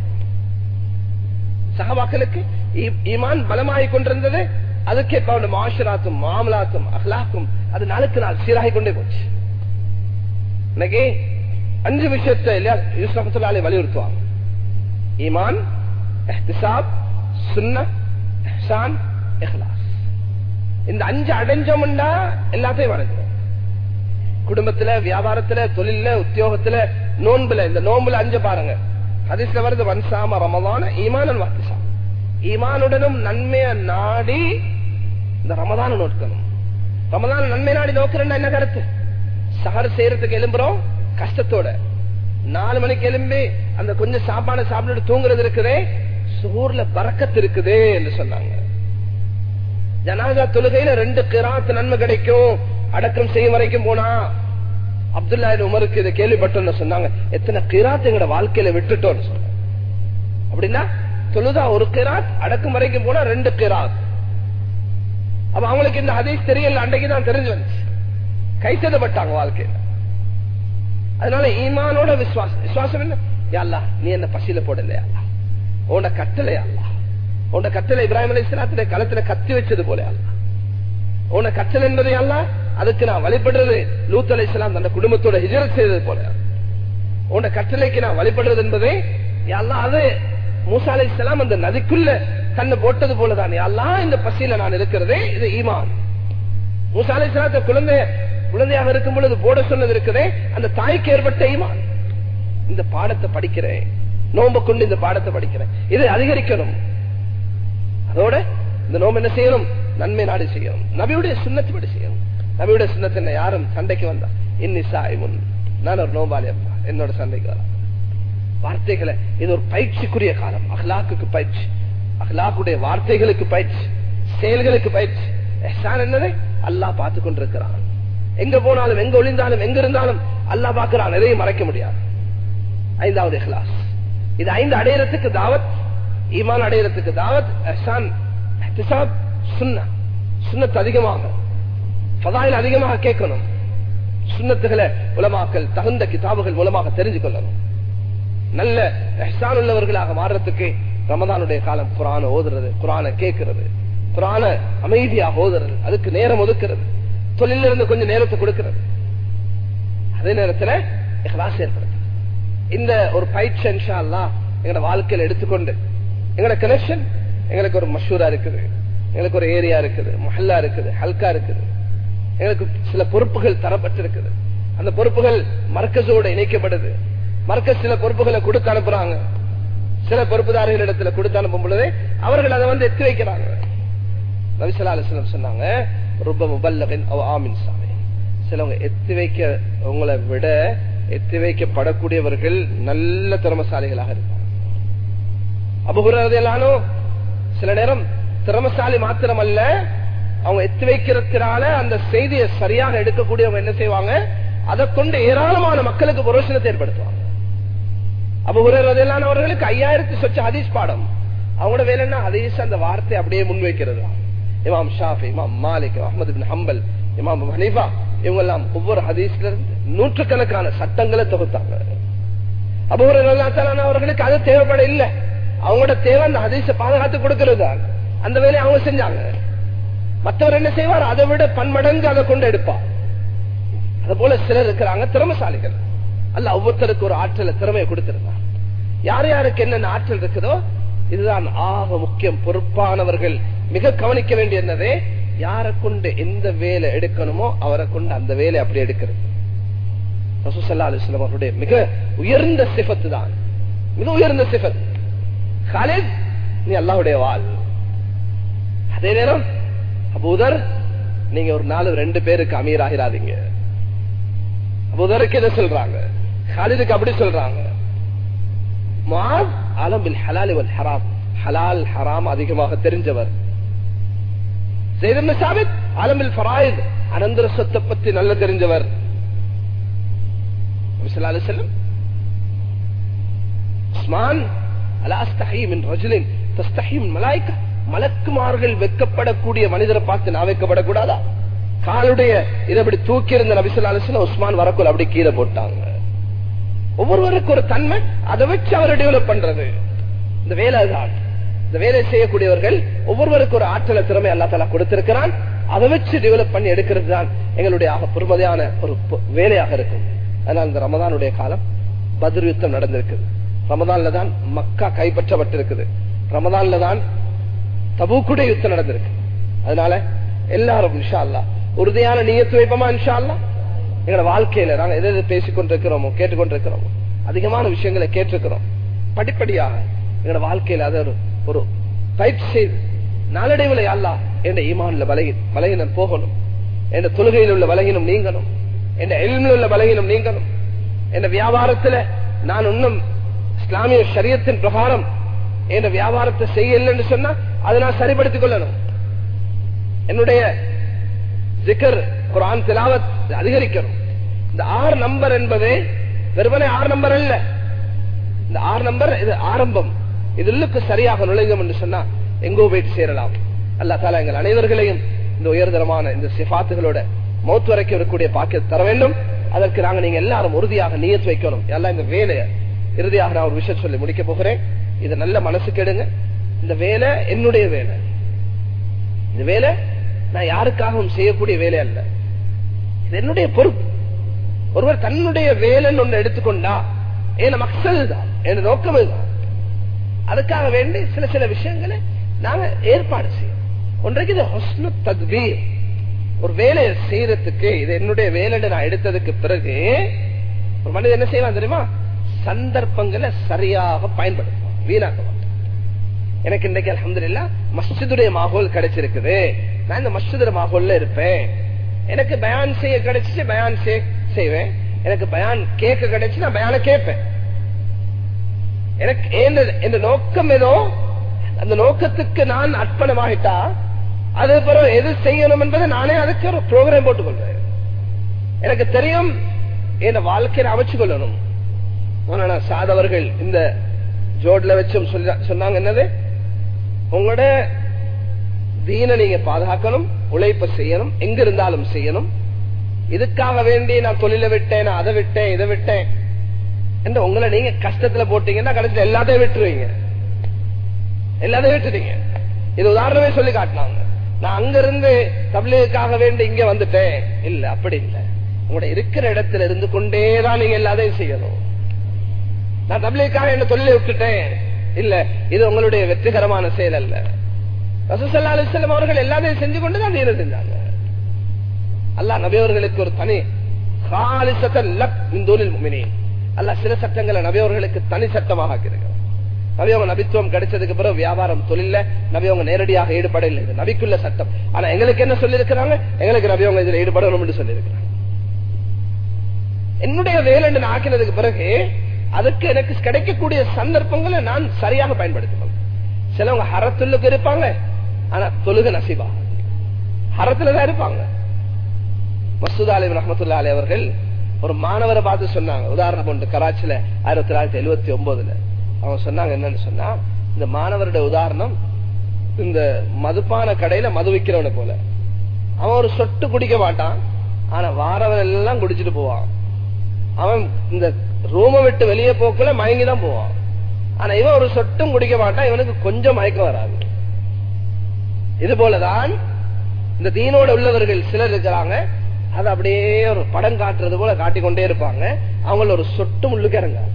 S1: சகவாக்களுக்கு ஈமான் பலமாகிக் கொண்டிருந்தது அதுக்கேற்ப அவனுடைய மாஷராத்தும் மாமலாத்தும் அஹ்லாக்கும் அது நாளுக்கு நாள் சீராகி கொண்டே போச்சு இன்னைக்கு அஞ்சு விஷயத்தை இல்லையா யூஸ்லாலே வலியுறுத்துவாங்க ஈமான் எஹ்திசாப் சுன்ன எஹ்சான் இஹ்லாஸ் இந்த அஞ்சு அடைஞ்சோம்னா எல்லாத்தையும் வணங்குவோம் குடும்பத்துல வியாபாரத்துல தொழில உத்தியோகத்துல நோன்புல இந்த நோன்புல அஞ்சு பாருங்க ஹதீஸ்ல வருது வன்சாம ரமதான ஈமானன் வாத்திசா ஈமானுடனும் நன்மைய நாடி இந்த ரமதான நோக்கணும் ரமதான நன்மை நாடி நோக்கிறேன்னா என்ன கருத்து சஹர் செய்யறதுக்கு எலும்புறோம் கஷ்டத்தோட நாலு மணிக்கு எலும்பி அந்த கொஞ்சம் சாப்பாடு சாப்பிட்டு தூங்குறது இருக்குதே சூர்ல பறக்கத்து இருக்குது என்று சொன்னாங்க ஜனாதா தொழுகையில ரெண்டு கிராத்து நன்மை கிடைக்கும் அடக்கம் செய்யும் வரைக்கும் போனா அப்துல்லா உமருக்கு இதை கேள்விப்பட்டோம்னு சொன்னாங்க எத்தனை கிராத் எங்கட வாழ்க்கையில விட்டுட்டோம்னு சொன்னாங்க அப்படின்னா தொழுதா ஒரு கிராத் அடக்கும் வரைக்கும் போனா ரெண்டு கிராத் அப்ப அவங்களுக்கு இந்த ஹதீஸ் தெரியல அன்றைக்கு தான் தெரிஞ்சு வந்துச்சு கைத்ததப்பட்டாங்க வாழ்க்கையில அதனால ஈமானோட விசுவாசம் விசுவாசம் என்ன யாழ்லா நீ என்ன பசியில போடலையா உன்ட கட்டளை அல்லா உன்ட கட்டளை இப்ராஹிம் அலி இஸ்லாத்துல களத்துல கத்தி வச்சது போல அல்லா உன்னை கட்டளை என்பதை அல்ல அதுக்கு நான் வழிபடுறது லூத் அலி இஸ்லாம் தன் குடும்பத்தோட ஹிஜரத் செய்தது போல உன்ட கட்டளைக்கு நான் வழிபடுறது என்பதை எல்லாம் அது மூசா அலி இஸ்லாம் அந்த நதிக்குள்ள தன்னை போட்டது போலதான் எல்லாம் இந்த பசியில நான் இருக்கிறதே இது ஈமான் மூசா அலி இஸ்லாத்த குழந்தை குழந்தையாக இருக்கும் பொழுது போட சொன்னது இருக்கிறதே அந்த தாய்க்கு ஏற்பட்ட ஈமான் இந்த பாடத்தை படிக்கிறேன் நோம்ப கொண்டு இந்த பாடத்தை படிக்கிறேன் இதை அதிகரிக்கணும் அதோட இந்த நோம்பு என்ன செய்யணும் நன்மை நாடு செய்யணும் நபியுடைய சுண்ணத்து படி செய்யணும் நபியுடைய சுண்ணத்தை யாரும் சண்டைக்கு வந்தா இன்னி சாய்முன் நான் ஒரு நோம்பாளி அப்பா என்னோட சண்டைக்கு வரலாம் வார்த்தைகளை இது ஒரு பயிற்சிக்குரிய காலம் அஹ்லாக்குக்கு பயிற்சி அஹ்லாக்குடைய வார்த்தைகளுக்கு பயிற்சி செயல்களுக்கு பயிற்சி எஹ்சான் என்னது அல்லாஹ் பார்த்து கொண்டிருக்கிறான் எங்க போனாலும் எங்க ஒளிந்தாலும் எங்க இருந்தாலும் அல்லாஹ் பார்க்கிறான் எதையும் மறைக்க முடியாது ஐந்தாவது இஹ்லாஸ் இது ஐந்து அடையறதுக்கு தாவத் ஈமான் அடையறதுக்கு தாவத் எஹ்சான் எஹ்திசாப் சுன்னா சுண்ணத்து அதிகமாக பதாயில் அதிகமாக கேட்கணும் சுண்ணத்துகளை உலமாக்கல் தகுந்த கிதாபுகள் மூலமாக தெரிஞ்சு கொள்ளணும் நல்ல எஹ்சான் உள்ளவர்களாக மாறுறதுக்கு ரமதானுடைய காலம் குரான ஓதுறது குரான கேட்கிறது குரான அமைதியாக ஓதுறது அதுக்கு நேரம் ஒதுக்குறது தொழில இருந்து கொஞ்சம் நேரத்தை கொடுக்கிறது அதே நேரத்தில் இஹ்லாஸ் ஏற்படுது இந்த ஒரு பயிற்சி இன்ஷா அல்லா எங்களோட வாழ்க்கையில எடுத்துக்கொண்டு எங்களோட கனெக்ஷன் எங்களுக்கு ஒரு மஷூரா இருக்குது எங்களுக்கு ஒரு ஏரியா இருக்குது மஹல்லா இருக்குது ஹல்கா இருக்குது எங்களுக்கு சில பொறுப்புகள் தரப்பட்டிருக்குது அந்த பொறுப்புகள் மர்க்கஸோடு இணைக்கப்படுது மர்க்கஸ் சில பொறுப்புகளை கொடுத்து அனுப்புறாங்க சில பொறுப்புதாரர்கள் இடத்துல கொடுத்து அனுப்பும் பொழுது அவர்கள் அதை வந்து எத்தி வைக்கிறாங்க நபிசல்லா அலிஸ்லம் சொன்னாங்க ரொம்ப முபல்லகின் ஆமின் சாமி சிலவங்க எத்தி வைக்க உங்களை விட எத்தி வைக்கப்படக்கூடியவர்கள் நல்ல திறமசாலிகளாக இருப்பாங்க அபகுரதையிலானும் சில நேரம் திறமசாலி மாத்திரம் அல்ல அவங்க எத்தி வைக்கிறதுனால அந்த செய்தியை சரியாக எடுக்கக்கூடியவங்க என்ன செய்வாங்க அதை கொண்டு ஏராளமான மக்களுக்கு புரோஷனத்தை ஏற்படுத்துவாங்க அப்ப உரையான அவர்களுக்கு ஐயாயிரத்தி சொச்ச ஹதீஸ் பாடம் அவங்களோட வேலை என்ன ஹதீஸ் அந்த வார்த்தை அப்படியே முன்வைக்கிறது இமாம் ஷாஃபி இமாம் மாலிக் அஹமது பின் ஹம்பல் இமாம் ஹனீஃபா இவங்க எல்லாம் ஒவ்வொரு ஹதீஸ்ல இருந்து நூற்றுக்கணக்கான சட்டங்களை தொகுத்தாங்க அபூர் அவர்களுக்கு அது தேவைப்பட இல்லை அவங்களோட தேவை அந்த ஹதீஸை பாதுகாத்து கொடுக்கிறது அந்த வேலையை அவங்க செஞ்சாங்க மற்றவர் என்ன செய்வார் அதை விட பன்மடங்கு அதை கொண்டு எடுப்பார் அது போல சிலர் இருக்கிறாங்க திறமசாலிகள் அல்ல ஒவ்வொருத்தருக்கு ஒரு ஆற்றல திறமையை கொடுத்திருந்தார் யார் யாருக்கு என்னென்ன ஆற்றல் இருக்குதோ இதுதான் ஆக முக்கியம் பொறுப்பானவர்கள் மிக கவனிக்க வேண்டிய என்னதே யாரை கொண்டு எந்த வேலை எடுக்கணுமோ அவரை கொண்டு அந்த வேலை அப்படி எடுக்கிறது ரசூசல்லா அலிஸ்லாம் அவருடைய மிக உயர்ந்த சிபத்து தான் மிக உயர்ந்த சிபத் காலேஜ் நீ அல்லாவுடைய வாழ் அதே நேரம் அபூதர் நீங்க ஒரு நாலு ரெண்டு பேருக்கு அமீர் ஆகிறாதீங்க அபூதருக்கு எதை சொல்றாங்க காலிதுக்கு அப்படி சொல்றாங்க ஆலம்பில் ஹலால் இவல் ஹராம் ஹலால் ஹராம் அதிகமாக தெரிஞ்சவர் சாபித் ஆலம்பில் ஃபராயித் அனந்தர சொத்தை பத்தி நல்ல தெரிஞ்சவர் செல்லும் உஸ்மான் அலாஸ்தஹீமின் ரஜுலின் தஸ்தஹீம் மலாய்க்கா மலக்குமார்கள் வெக்கப்படக்கூடிய மனிதரை பார்த்து நான் வைக்கப்படக்கூடாதா காலுடைய இதை அப்படி தூக்கி இருந்த நபிசுல்லா உஸ்மான் வரக்குள் அப்படி கீழே போட்டாங்க ஒவ்வொருவருக்கு ஒரு தன்மை அதை வச்சு அவரை டெவலப் பண்றது இந்த வேலை தான் இந்த வேலை செய்யக்கூடியவர்கள் ஒவ்வொருவருக்கு ஒரு ஆற்றல திறமை அல்லா தலா கொடுத்திருக்கிறான் அதை வச்சு டெவலப் பண்ணி எடுக்கிறது தான் எங்களுடைய ஆக பெருமதியான ஒரு வேலையாக இருக்கும் அதனால் இந்த ரமதானுடைய காலம் பதிர் யுத்தம் நடந்திருக்குது ரமதான்ல தான் மக்கா கைப்பற்றப்பட்டிருக்குது ரமதான்ல தான் தபூக்குடைய யுத்தம் நடந்திருக்கு அதனால எல்லாரும் இன்ஷா அல்லா உறுதியான நீயத்து வைப்போமா இன்ஷா அல்லா எங்களோட வாழ்க்கையில நாங்க எதை எதை பேசிக் கொண்டிருக்கிறோமோ கேட்டுக்கொண்டிருக்கிறோமோ அதிகமான விஷயங்களை கேட்டிருக்கிறோம் படிப்படியாக எங்களோட வாழ்க்கையில அதை ஒரு ஒரு பயிற்சி செய்து நாளடைவில் அல்லா என்ற ஈமான்ல பலகி பலகினம் போகணும் என்ற தொழுகையில் உள்ள பலகினம் நீங்கணும் என்ற எல்மில் உள்ள பலகினம் நீங்கணும் என்ற வியாபாரத்துல நான் இன்னும் இஸ்லாமிய சரியத்தின் பிரகாரம் என்ற வியாபாரத்தை செய்யலன்னு சொன்னா அதை நான் சரிப்படுத்திக் கொள்ளணும் என்னுடைய ஜிக்கர் குரான் திலாவத் அதிகரிக்கணும் இந்த ஆறு நம்பர் என்பது வெறுமனே ஆறு நம்பர் அல்ல இந்த ஆறு நம்பர் இது ஆரம்பம் இதுக்கு சரியாக நுழைந்தோம் என்று சொன்னா எங்கோ போயிட்டு சேரலாம் அல்லா தாலா எங்கள் அனைவர்களையும் இந்த உயர்தரமான இந்த சிபாத்துகளோட மௌத்து வரைக்கும் இருக்கக்கூடிய பாக்கியத்தை தர வேண்டும் அதற்கு நாங்க நீங்க எல்லாரும் உறுதியாக நீயத்து வைக்கணும் எல்லாம் இந்த வேலையை இறுதியாக நான் ஒரு விஷயம் சொல்லி முடிக்க போகிறேன் இதை நல்ல மனசுக்கு எடுங்க இந்த வேலை என்னுடைய வேலை இந்த வேலை நான் யாருக்காகவும் செய்யக்கூடிய வேலை அல்ல இது என்னுடைய பொறுப்பு ஒருவர் தன்னுடைய வேலைன்னு ஒன்று எடுத்துக்கொண்டா என் மக்சல் தான் என் நோக்கம் இதுதான் அதுக்காக வேண்டி சில சில விஷயங்களை நாங்க ஏற்பாடு செய்யும் ஒன்றைக்கு இது ஹொஸ்னு தத்பீர் ஒரு வேலையை செய்யறதுக்கு இது என்னுடைய வேலை நான் எடுத்ததுக்கு பிறகு ஒரு மனிதன் என்ன செய்வான் தெரியுமா சந்தர்ப்பங்களை சரியாக பயன்படுத்துவான் வீணாக்குவான் எனக்கு இன்றைக்கு அலமதுல்லா மஸ்ஜிதுடைய மாகோல் கிடைச்சிருக்குது நான் இந்த மஸ்ஜிதுடைய மாகோல்ல இருப்பேன் எனக்கு பயான் செய்ய கிடைச்சிச்சு பயான் செய்வேன் எனக்கு பயான் கேட்க கிடைச்சு நான் பயான கேட்பேன் எனக்கு எந்த நோக்கம் ஏதோ அந்த நோக்கத்துக்கு நான் அர்ப்பணமாகிட்டா அது பிறகு எது செய்யணும் என்பதை நானே அதுக்கு ஒரு ப்ரோக்ராம் போட்டுக் கொள்றேன் எனக்கு தெரியும் என் வாழ்க்கையை அமைச்சு கொள்ளணும் சாதவர்கள் இந்த ஜோட்ல வச்சும் சொன்னாங்க என்னது உங்களோட தீன நீங்க பாதுகாக்கணும் உழைப்ப செய்யணும் எங்க இருந்தாலும் செய்யணும் இதுக்காக வேண்டி நான் தொழில விட்டேன் நான் அதை விட்டேன் இதை விட்டேன் என்று உங்களை நீங்க கஷ்டத்துல போட்டீங்கன்னா கடைசியில் எல்லாத்தையும் விட்டுருவீங்க எல்லாத்தையும் விட்டுட்டீங்க இது உதாரணமே சொல்லி காட்டினாங்க நான் அங்க இருந்து தபிலுக்காக வேண்டி இங்க வந்துட்டேன் இல்ல அப்படி இல்ல உங்களோட இருக்கிற இடத்துல இருந்து கொண்டேதான் நீங்க எல்லாத்தையும் செய்யணும் நான் தபிலுக்காக என்ன தொழிலை விட்டுட்டேன் இல்ல இது உங்களுடைய வெற்றிகரமான செயல் அல்ல ரசூசல்லா அலிஸ்லாம் அவர்கள் எல்லாத்தையும் செஞ்சு கொண்டுதான் தீர செஞ்சாங்க அல்லா நபியவர்களுக்கு ஒரு தனி அல்ல சில சட்டங்களை நபியவர்களுக்கு தனி சட்டமாக ஆக்கியிருக்கிறார் நபியவங்க நபித்துவம் கிடைச்சதுக்கு பிறகு வியாபாரம் தொழில நபியவங்க நேரடியாக ஈடுபட இல்லை இது நபிக்குள்ள சட்டம் ஆனா எங்களுக்கு என்ன சொல்லி இருக்கிறாங்க எங்களுக்கு நபியவங்க இதுல ஈடுபடணும் என்று சொல்லி இருக்கிறாங்க என்னுடைய வேலை நான் ஆக்கினதுக்கு பிறகு அதுக்கு எனக்கு கிடைக்கக்கூடிய சந்தர்ப்பங்களை நான் சரியாக பயன்படுத்திக்கணும் சிலவங்க ஹரத்துள்ளுக்கு இருப்பாங்க ஆனா தொழுக நசிபா ஹரத்துலதான் இருப்பாங்க மசூத் அலி ரஹமத்துல்லா அலி அவர்கள் ஒரு மாணவரை பார்த்து சொன்னாங்க உதாரணம் ஒன்று கராச்சியில ஆயிரத்தி தொள்ளாயிரத்தி எழுபத்தி ஒன்பதுல அவங்க சொன்னாங்க என்னன்னு சொன்னா இந்த மாணவருடைய உதாரணம் இந்த மதுப்பான கடையில மது விக்கிறவனை போல அவன் ஒரு சொட்டு குடிக்க மாட்டான் ஆனா வாரவன் எல்லாம் குடிச்சிட்டு போவான் அவன் இந்த ரூமை விட்டு வெளியே போக்குல மயங்கிதான் போவான் ஆனா இவன் ஒரு சொட்டும் குடிக்க மாட்டான் இவனுக்கு கொஞ்சம் மயக்கம் வராது இது போலதான் இந்த தீனோட உள்ளவர்கள் சிலர் இருக்கிறாங்க அது அப்படியே ஒரு படம் காட்டுறது போல காட்டிக்கொண்டே இருப்பாங்க அவங்கள ஒரு சொட்டு முள்ளுக்கு இறங்காது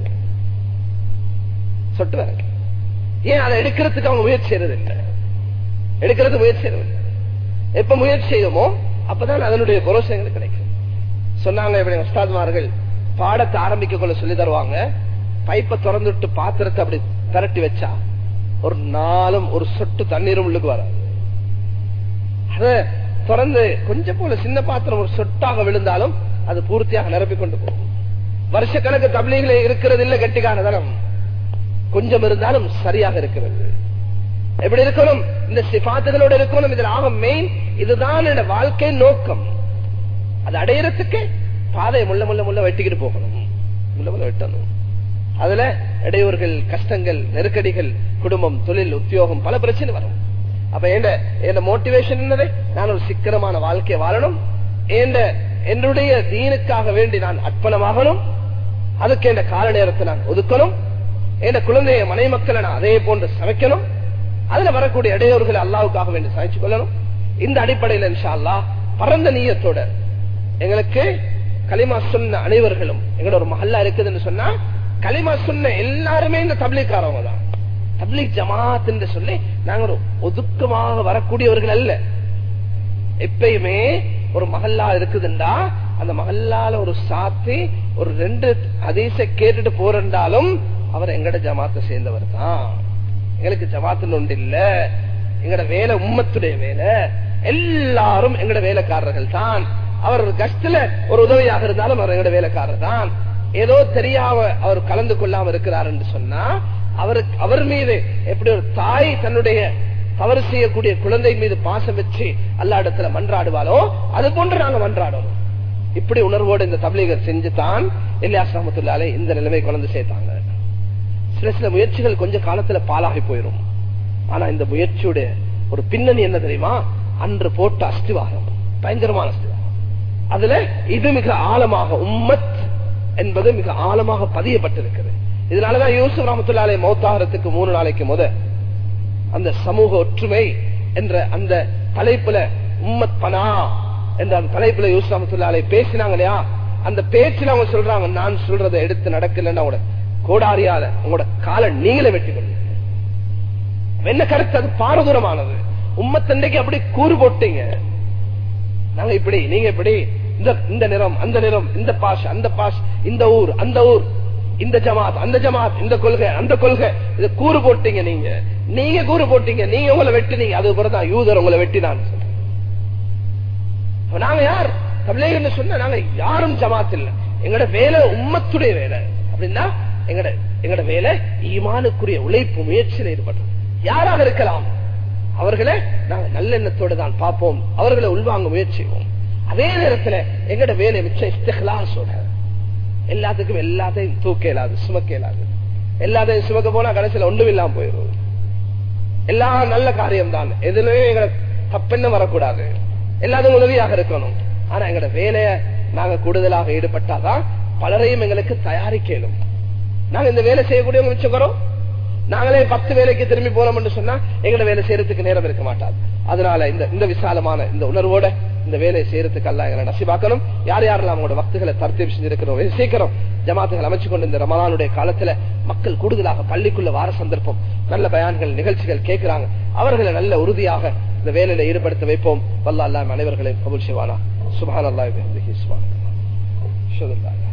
S1: சொட்டு இறங்க ஏன் அதை எடுக்கிறதுக்கு அவங்க முயற்சி செய்யறது இல்லை எடுக்கிறது முயற்சி செய்யறது இல்லை எப்ப முயற்சி செய்யுமோ அப்பதான் அதனுடைய புரோசங்கள் கிடைக்கும் சொன்னாங்க இப்படி உஸ்தாத்மார்கள் பாடத்தை ஆரம்பிக்க கொள்ள சொல்லி தருவாங்க பைப்பை திறந்துட்டு பாத்திரத்தை அப்படி திரட்டி வச்சா ஒரு நாளும் ஒரு சொட்டு தண்ணீரும் உள்ளுக்கு வராது அத திறந்து கொஞ்சம் போல சின்ன பாத்திரம் ஒரு சொட்டாக விழுந்தாலும் அது பூர்த்தியாக நிரப்பிக் கொண்டு போகும் வருஷக்கணக்கு தபிலிகளே இருக்கிறது இல்ல கெட்டிக்கான தனம் கொஞ்சம் இருந்தாலும் சரியாக இருக்கிறது எப்படி இருக்கணும் இந்த சிபாத்துகளோட இருக்கணும் இதில் ஆக மெயின் இதுதான் என்னோட வாழ்க்கை நோக்கம் அது அடையறதுக்கு பாதையை முள்ள முள்ள முள்ள வெட்டிக்கிட்டு போகணும் முள்ள முள்ள வெட்டணும் அதுல இடையூறுகள் கஷ்டங்கள் நெருக்கடிகள் குடும்பம் தொழில் உத்தியோகம் பல பிரச்சனை வரும் அப்ப என்ன மோட்டிவேஷன் என்னது நான் ஒரு சிக்கனமான வாழ்க்கையை வாழணும் என்னுடைய தீனுக்காக வேண்டி நான் அர்ப்பணமாகணும் அதுக்கு என் கால நேரத்தை நான் ஒதுக்கணும் என் குழந்தைய மனை மக்களை நான் அதே போன்று சமைக்கணும் அதுல வரக்கூடிய இடையூறுகளை அல்லாவுக்காக வேண்டி சமைச்சு கொள்ளணும் இந்த அடிப்படையில் இன்ஷா அல்லா பரந்த நீயத்தோட எங்களுக்கு களிமா சொன்ன அனைவர்களும் எங்களோட ஒரு மஹல்லா இருக்குதுன்னு சொன்னா களிமா சொன்ன எல்லாருமே இந்த தப்லீக்காரவங்க தான் தப்லீக் ஜமாத் என்று சொல்லி நாங்க ஒரு ஒதுக்கமாக வரக்கூடியவர்கள் அல்ல எப்பயுமே ஒரு மகல்லா இருக்குதுண்டா அந்த மகல்லால ஒரு சாத்தி ஒரு ரெண்டு அதிச கேட்டுட்டு போறாலும் அவர் எங்கட ஜமாத்தை சேர்ந்தவர் தான் எங்களுக்கு ஜமாத்து ஒன்று இல்ல எங்கட வேலை உம்மத்துடைய வேலை எல்லாரும் எங்கட வேலைக்காரர்கள் தான் அவர் கஷ்டத்துல ஒரு உதவியாக இருந்தாலும் அவர் எங்கட வேலைக்காரர் தான் ஏதோ தெரியாம அவர் கலந்து கொள்ளாம இருக்கிறார் என்று சொன்னா அவருக்கு அவர் மீது எப்படி ஒரு தாய் தன்னுடைய தவறு செய்யக்கூடிய குழந்தை மீது பாசம் வச்சு அல்லா இடத்துல மன்றாடுவாளோ அது போன்று நாங்க மன்றாடணும் இப்படி உணர்வோடு இந்த தபிலிகர் செஞ்சு தான் இல்லியாஸ் ரஹமத்துல்லாலே இந்த நிலைமை குழந்தை சேர்த்தாங்க சில சில முயற்சிகள் கொஞ்ச காலத்துல பாலாகி போயிடும் ஆனா இந்த முயற்சியுடைய ஒரு பின்னணி என்ன தெரியுமா அன்று போட்ட அஸ்திவாரம் பயங்கரமான அஸ்திவாரம் அதுல இது மிக ஆழமாக உம்மத் என்பது மிக ஆழமாக பதியப்பட்டிருக்கிறது இதனாலதான் யூசுப் ரஹமத்துல்லாலே மௌத்தாகிறதுக்கு மூணு நாளைக்கு முத அந்த சமூக ஒற்றுமை என்ற அந்த தலைப்புல உம்மத் பனா என்ற அந்த தலைப்புல யூசுப் ரஹமத்துல்லாலே பேசினாங்க இல்லையா அந்த பேச்சுல அவங்க சொல்றாங்க நான் சொல்றதை எடுத்து நடக்கலன்னு அவங்களோட கோடாரியால உங்களோட காலை நீங்களே வெட்டி கொள்ளுங்க என்ன கருத்து அது பாரதூரமானது உம்மத்தண்டைக்கு அப்படி கூறு போட்டீங்க நாங்க இப்படி நீங்க இப்படி இந்த இந்த நிறம் அந்த நிறம் இந்த பாஷ் அந்த பாஷ் இந்த ஊர் அந்த ஊர் இந்த ஜமாத் அந்த ஜமாத் இந்த கொள்கை அந்த கொள்கை இதை கூறு போட்டீங்க நீங்க நீங்க கூறு போட்டீங்க நீங்க உங்களை வெட்டினீங்க அது பிறதான் யூதர் உங்களை வெட்டினான் நாங்க யார் தமிழகன்னு சொன்ன நாங்க யாரும் ஜமாத் இல்ல எங்கட வேலை உம்மத்துடைய வேலை அப்படின்னா எங்கட எங்கட வேலை ஈமானுக்குரிய உழைப்பு முயற்சியில் ஈடுபடுறோம் யாராக இருக்கலாம் அவர்களை நாங்க நல்லெண்ணத்தோடு தான் பார்ப்போம் அவர்களை உள்வாங்க முயற்சிவோம் அதே நேரத்துல எங்கட வேலை மிச்சம் இஸ்திகலாசோட எல்லாத்துக்கும் எல்லாத்தையும் தூக்க இயலாது சுமக்க இயலாது எல்லாத்தையும் சுமக்க போனா கடைசியில ஒன்றும் இல்லாம போயிடும் எல்லாம் நல்ல காரியம் தான் எதுலயும் எங்களை தப்பெண்ண வரக்கூடாது எல்லாத்துக்கும் உதவியாக இருக்கணும் ஆனா எங்கட வேலைய நாங்க கூடுதலாக ஈடுபட்டாதான் பலரையும் எங்களுக்கு தயாரிக்கலும் நாங்க இந்த வேலை செய்யக்கூடியவங்க மிச்சக்கிறோம் நாங்களே பத்து வேலைக்கு திரும்பி போனோம்னு சொன்னா எங்கட வேலை செய்யறதுக்கு நேரம் இருக்க மாட்டாது அதனால இந்த இந்த விசாலமான இந்த உணர்வோட இந்த வேலையை செய்யறதுக்கு அல்ல எங்களை நசிபாக்கணும் யார் யாரெல்லாம் அவங்களோட வக்துகளை தர்த்தீப் செஞ்சிருக்கிறோம் சீக்கிரம் ஜமாத்துகள் அமைச்சு கொண்டு இந்த ரமலானுடைய காலத்துல மக்கள் கூடுதலாக பள்ளிக்குள்ள வார சந்தர்ப்பம் நல்ல பயான்கள் நிகழ்ச்சிகள் கேட்கிறாங்க அவர்களை நல்ல உறுதியாக இந்த வேலையில ஈடுபடுத்த வைப்போம் வல்ல அல்லாம் அனைவர்களையும் கபூல் செய்வானா சுபான் அல்லா சுபான்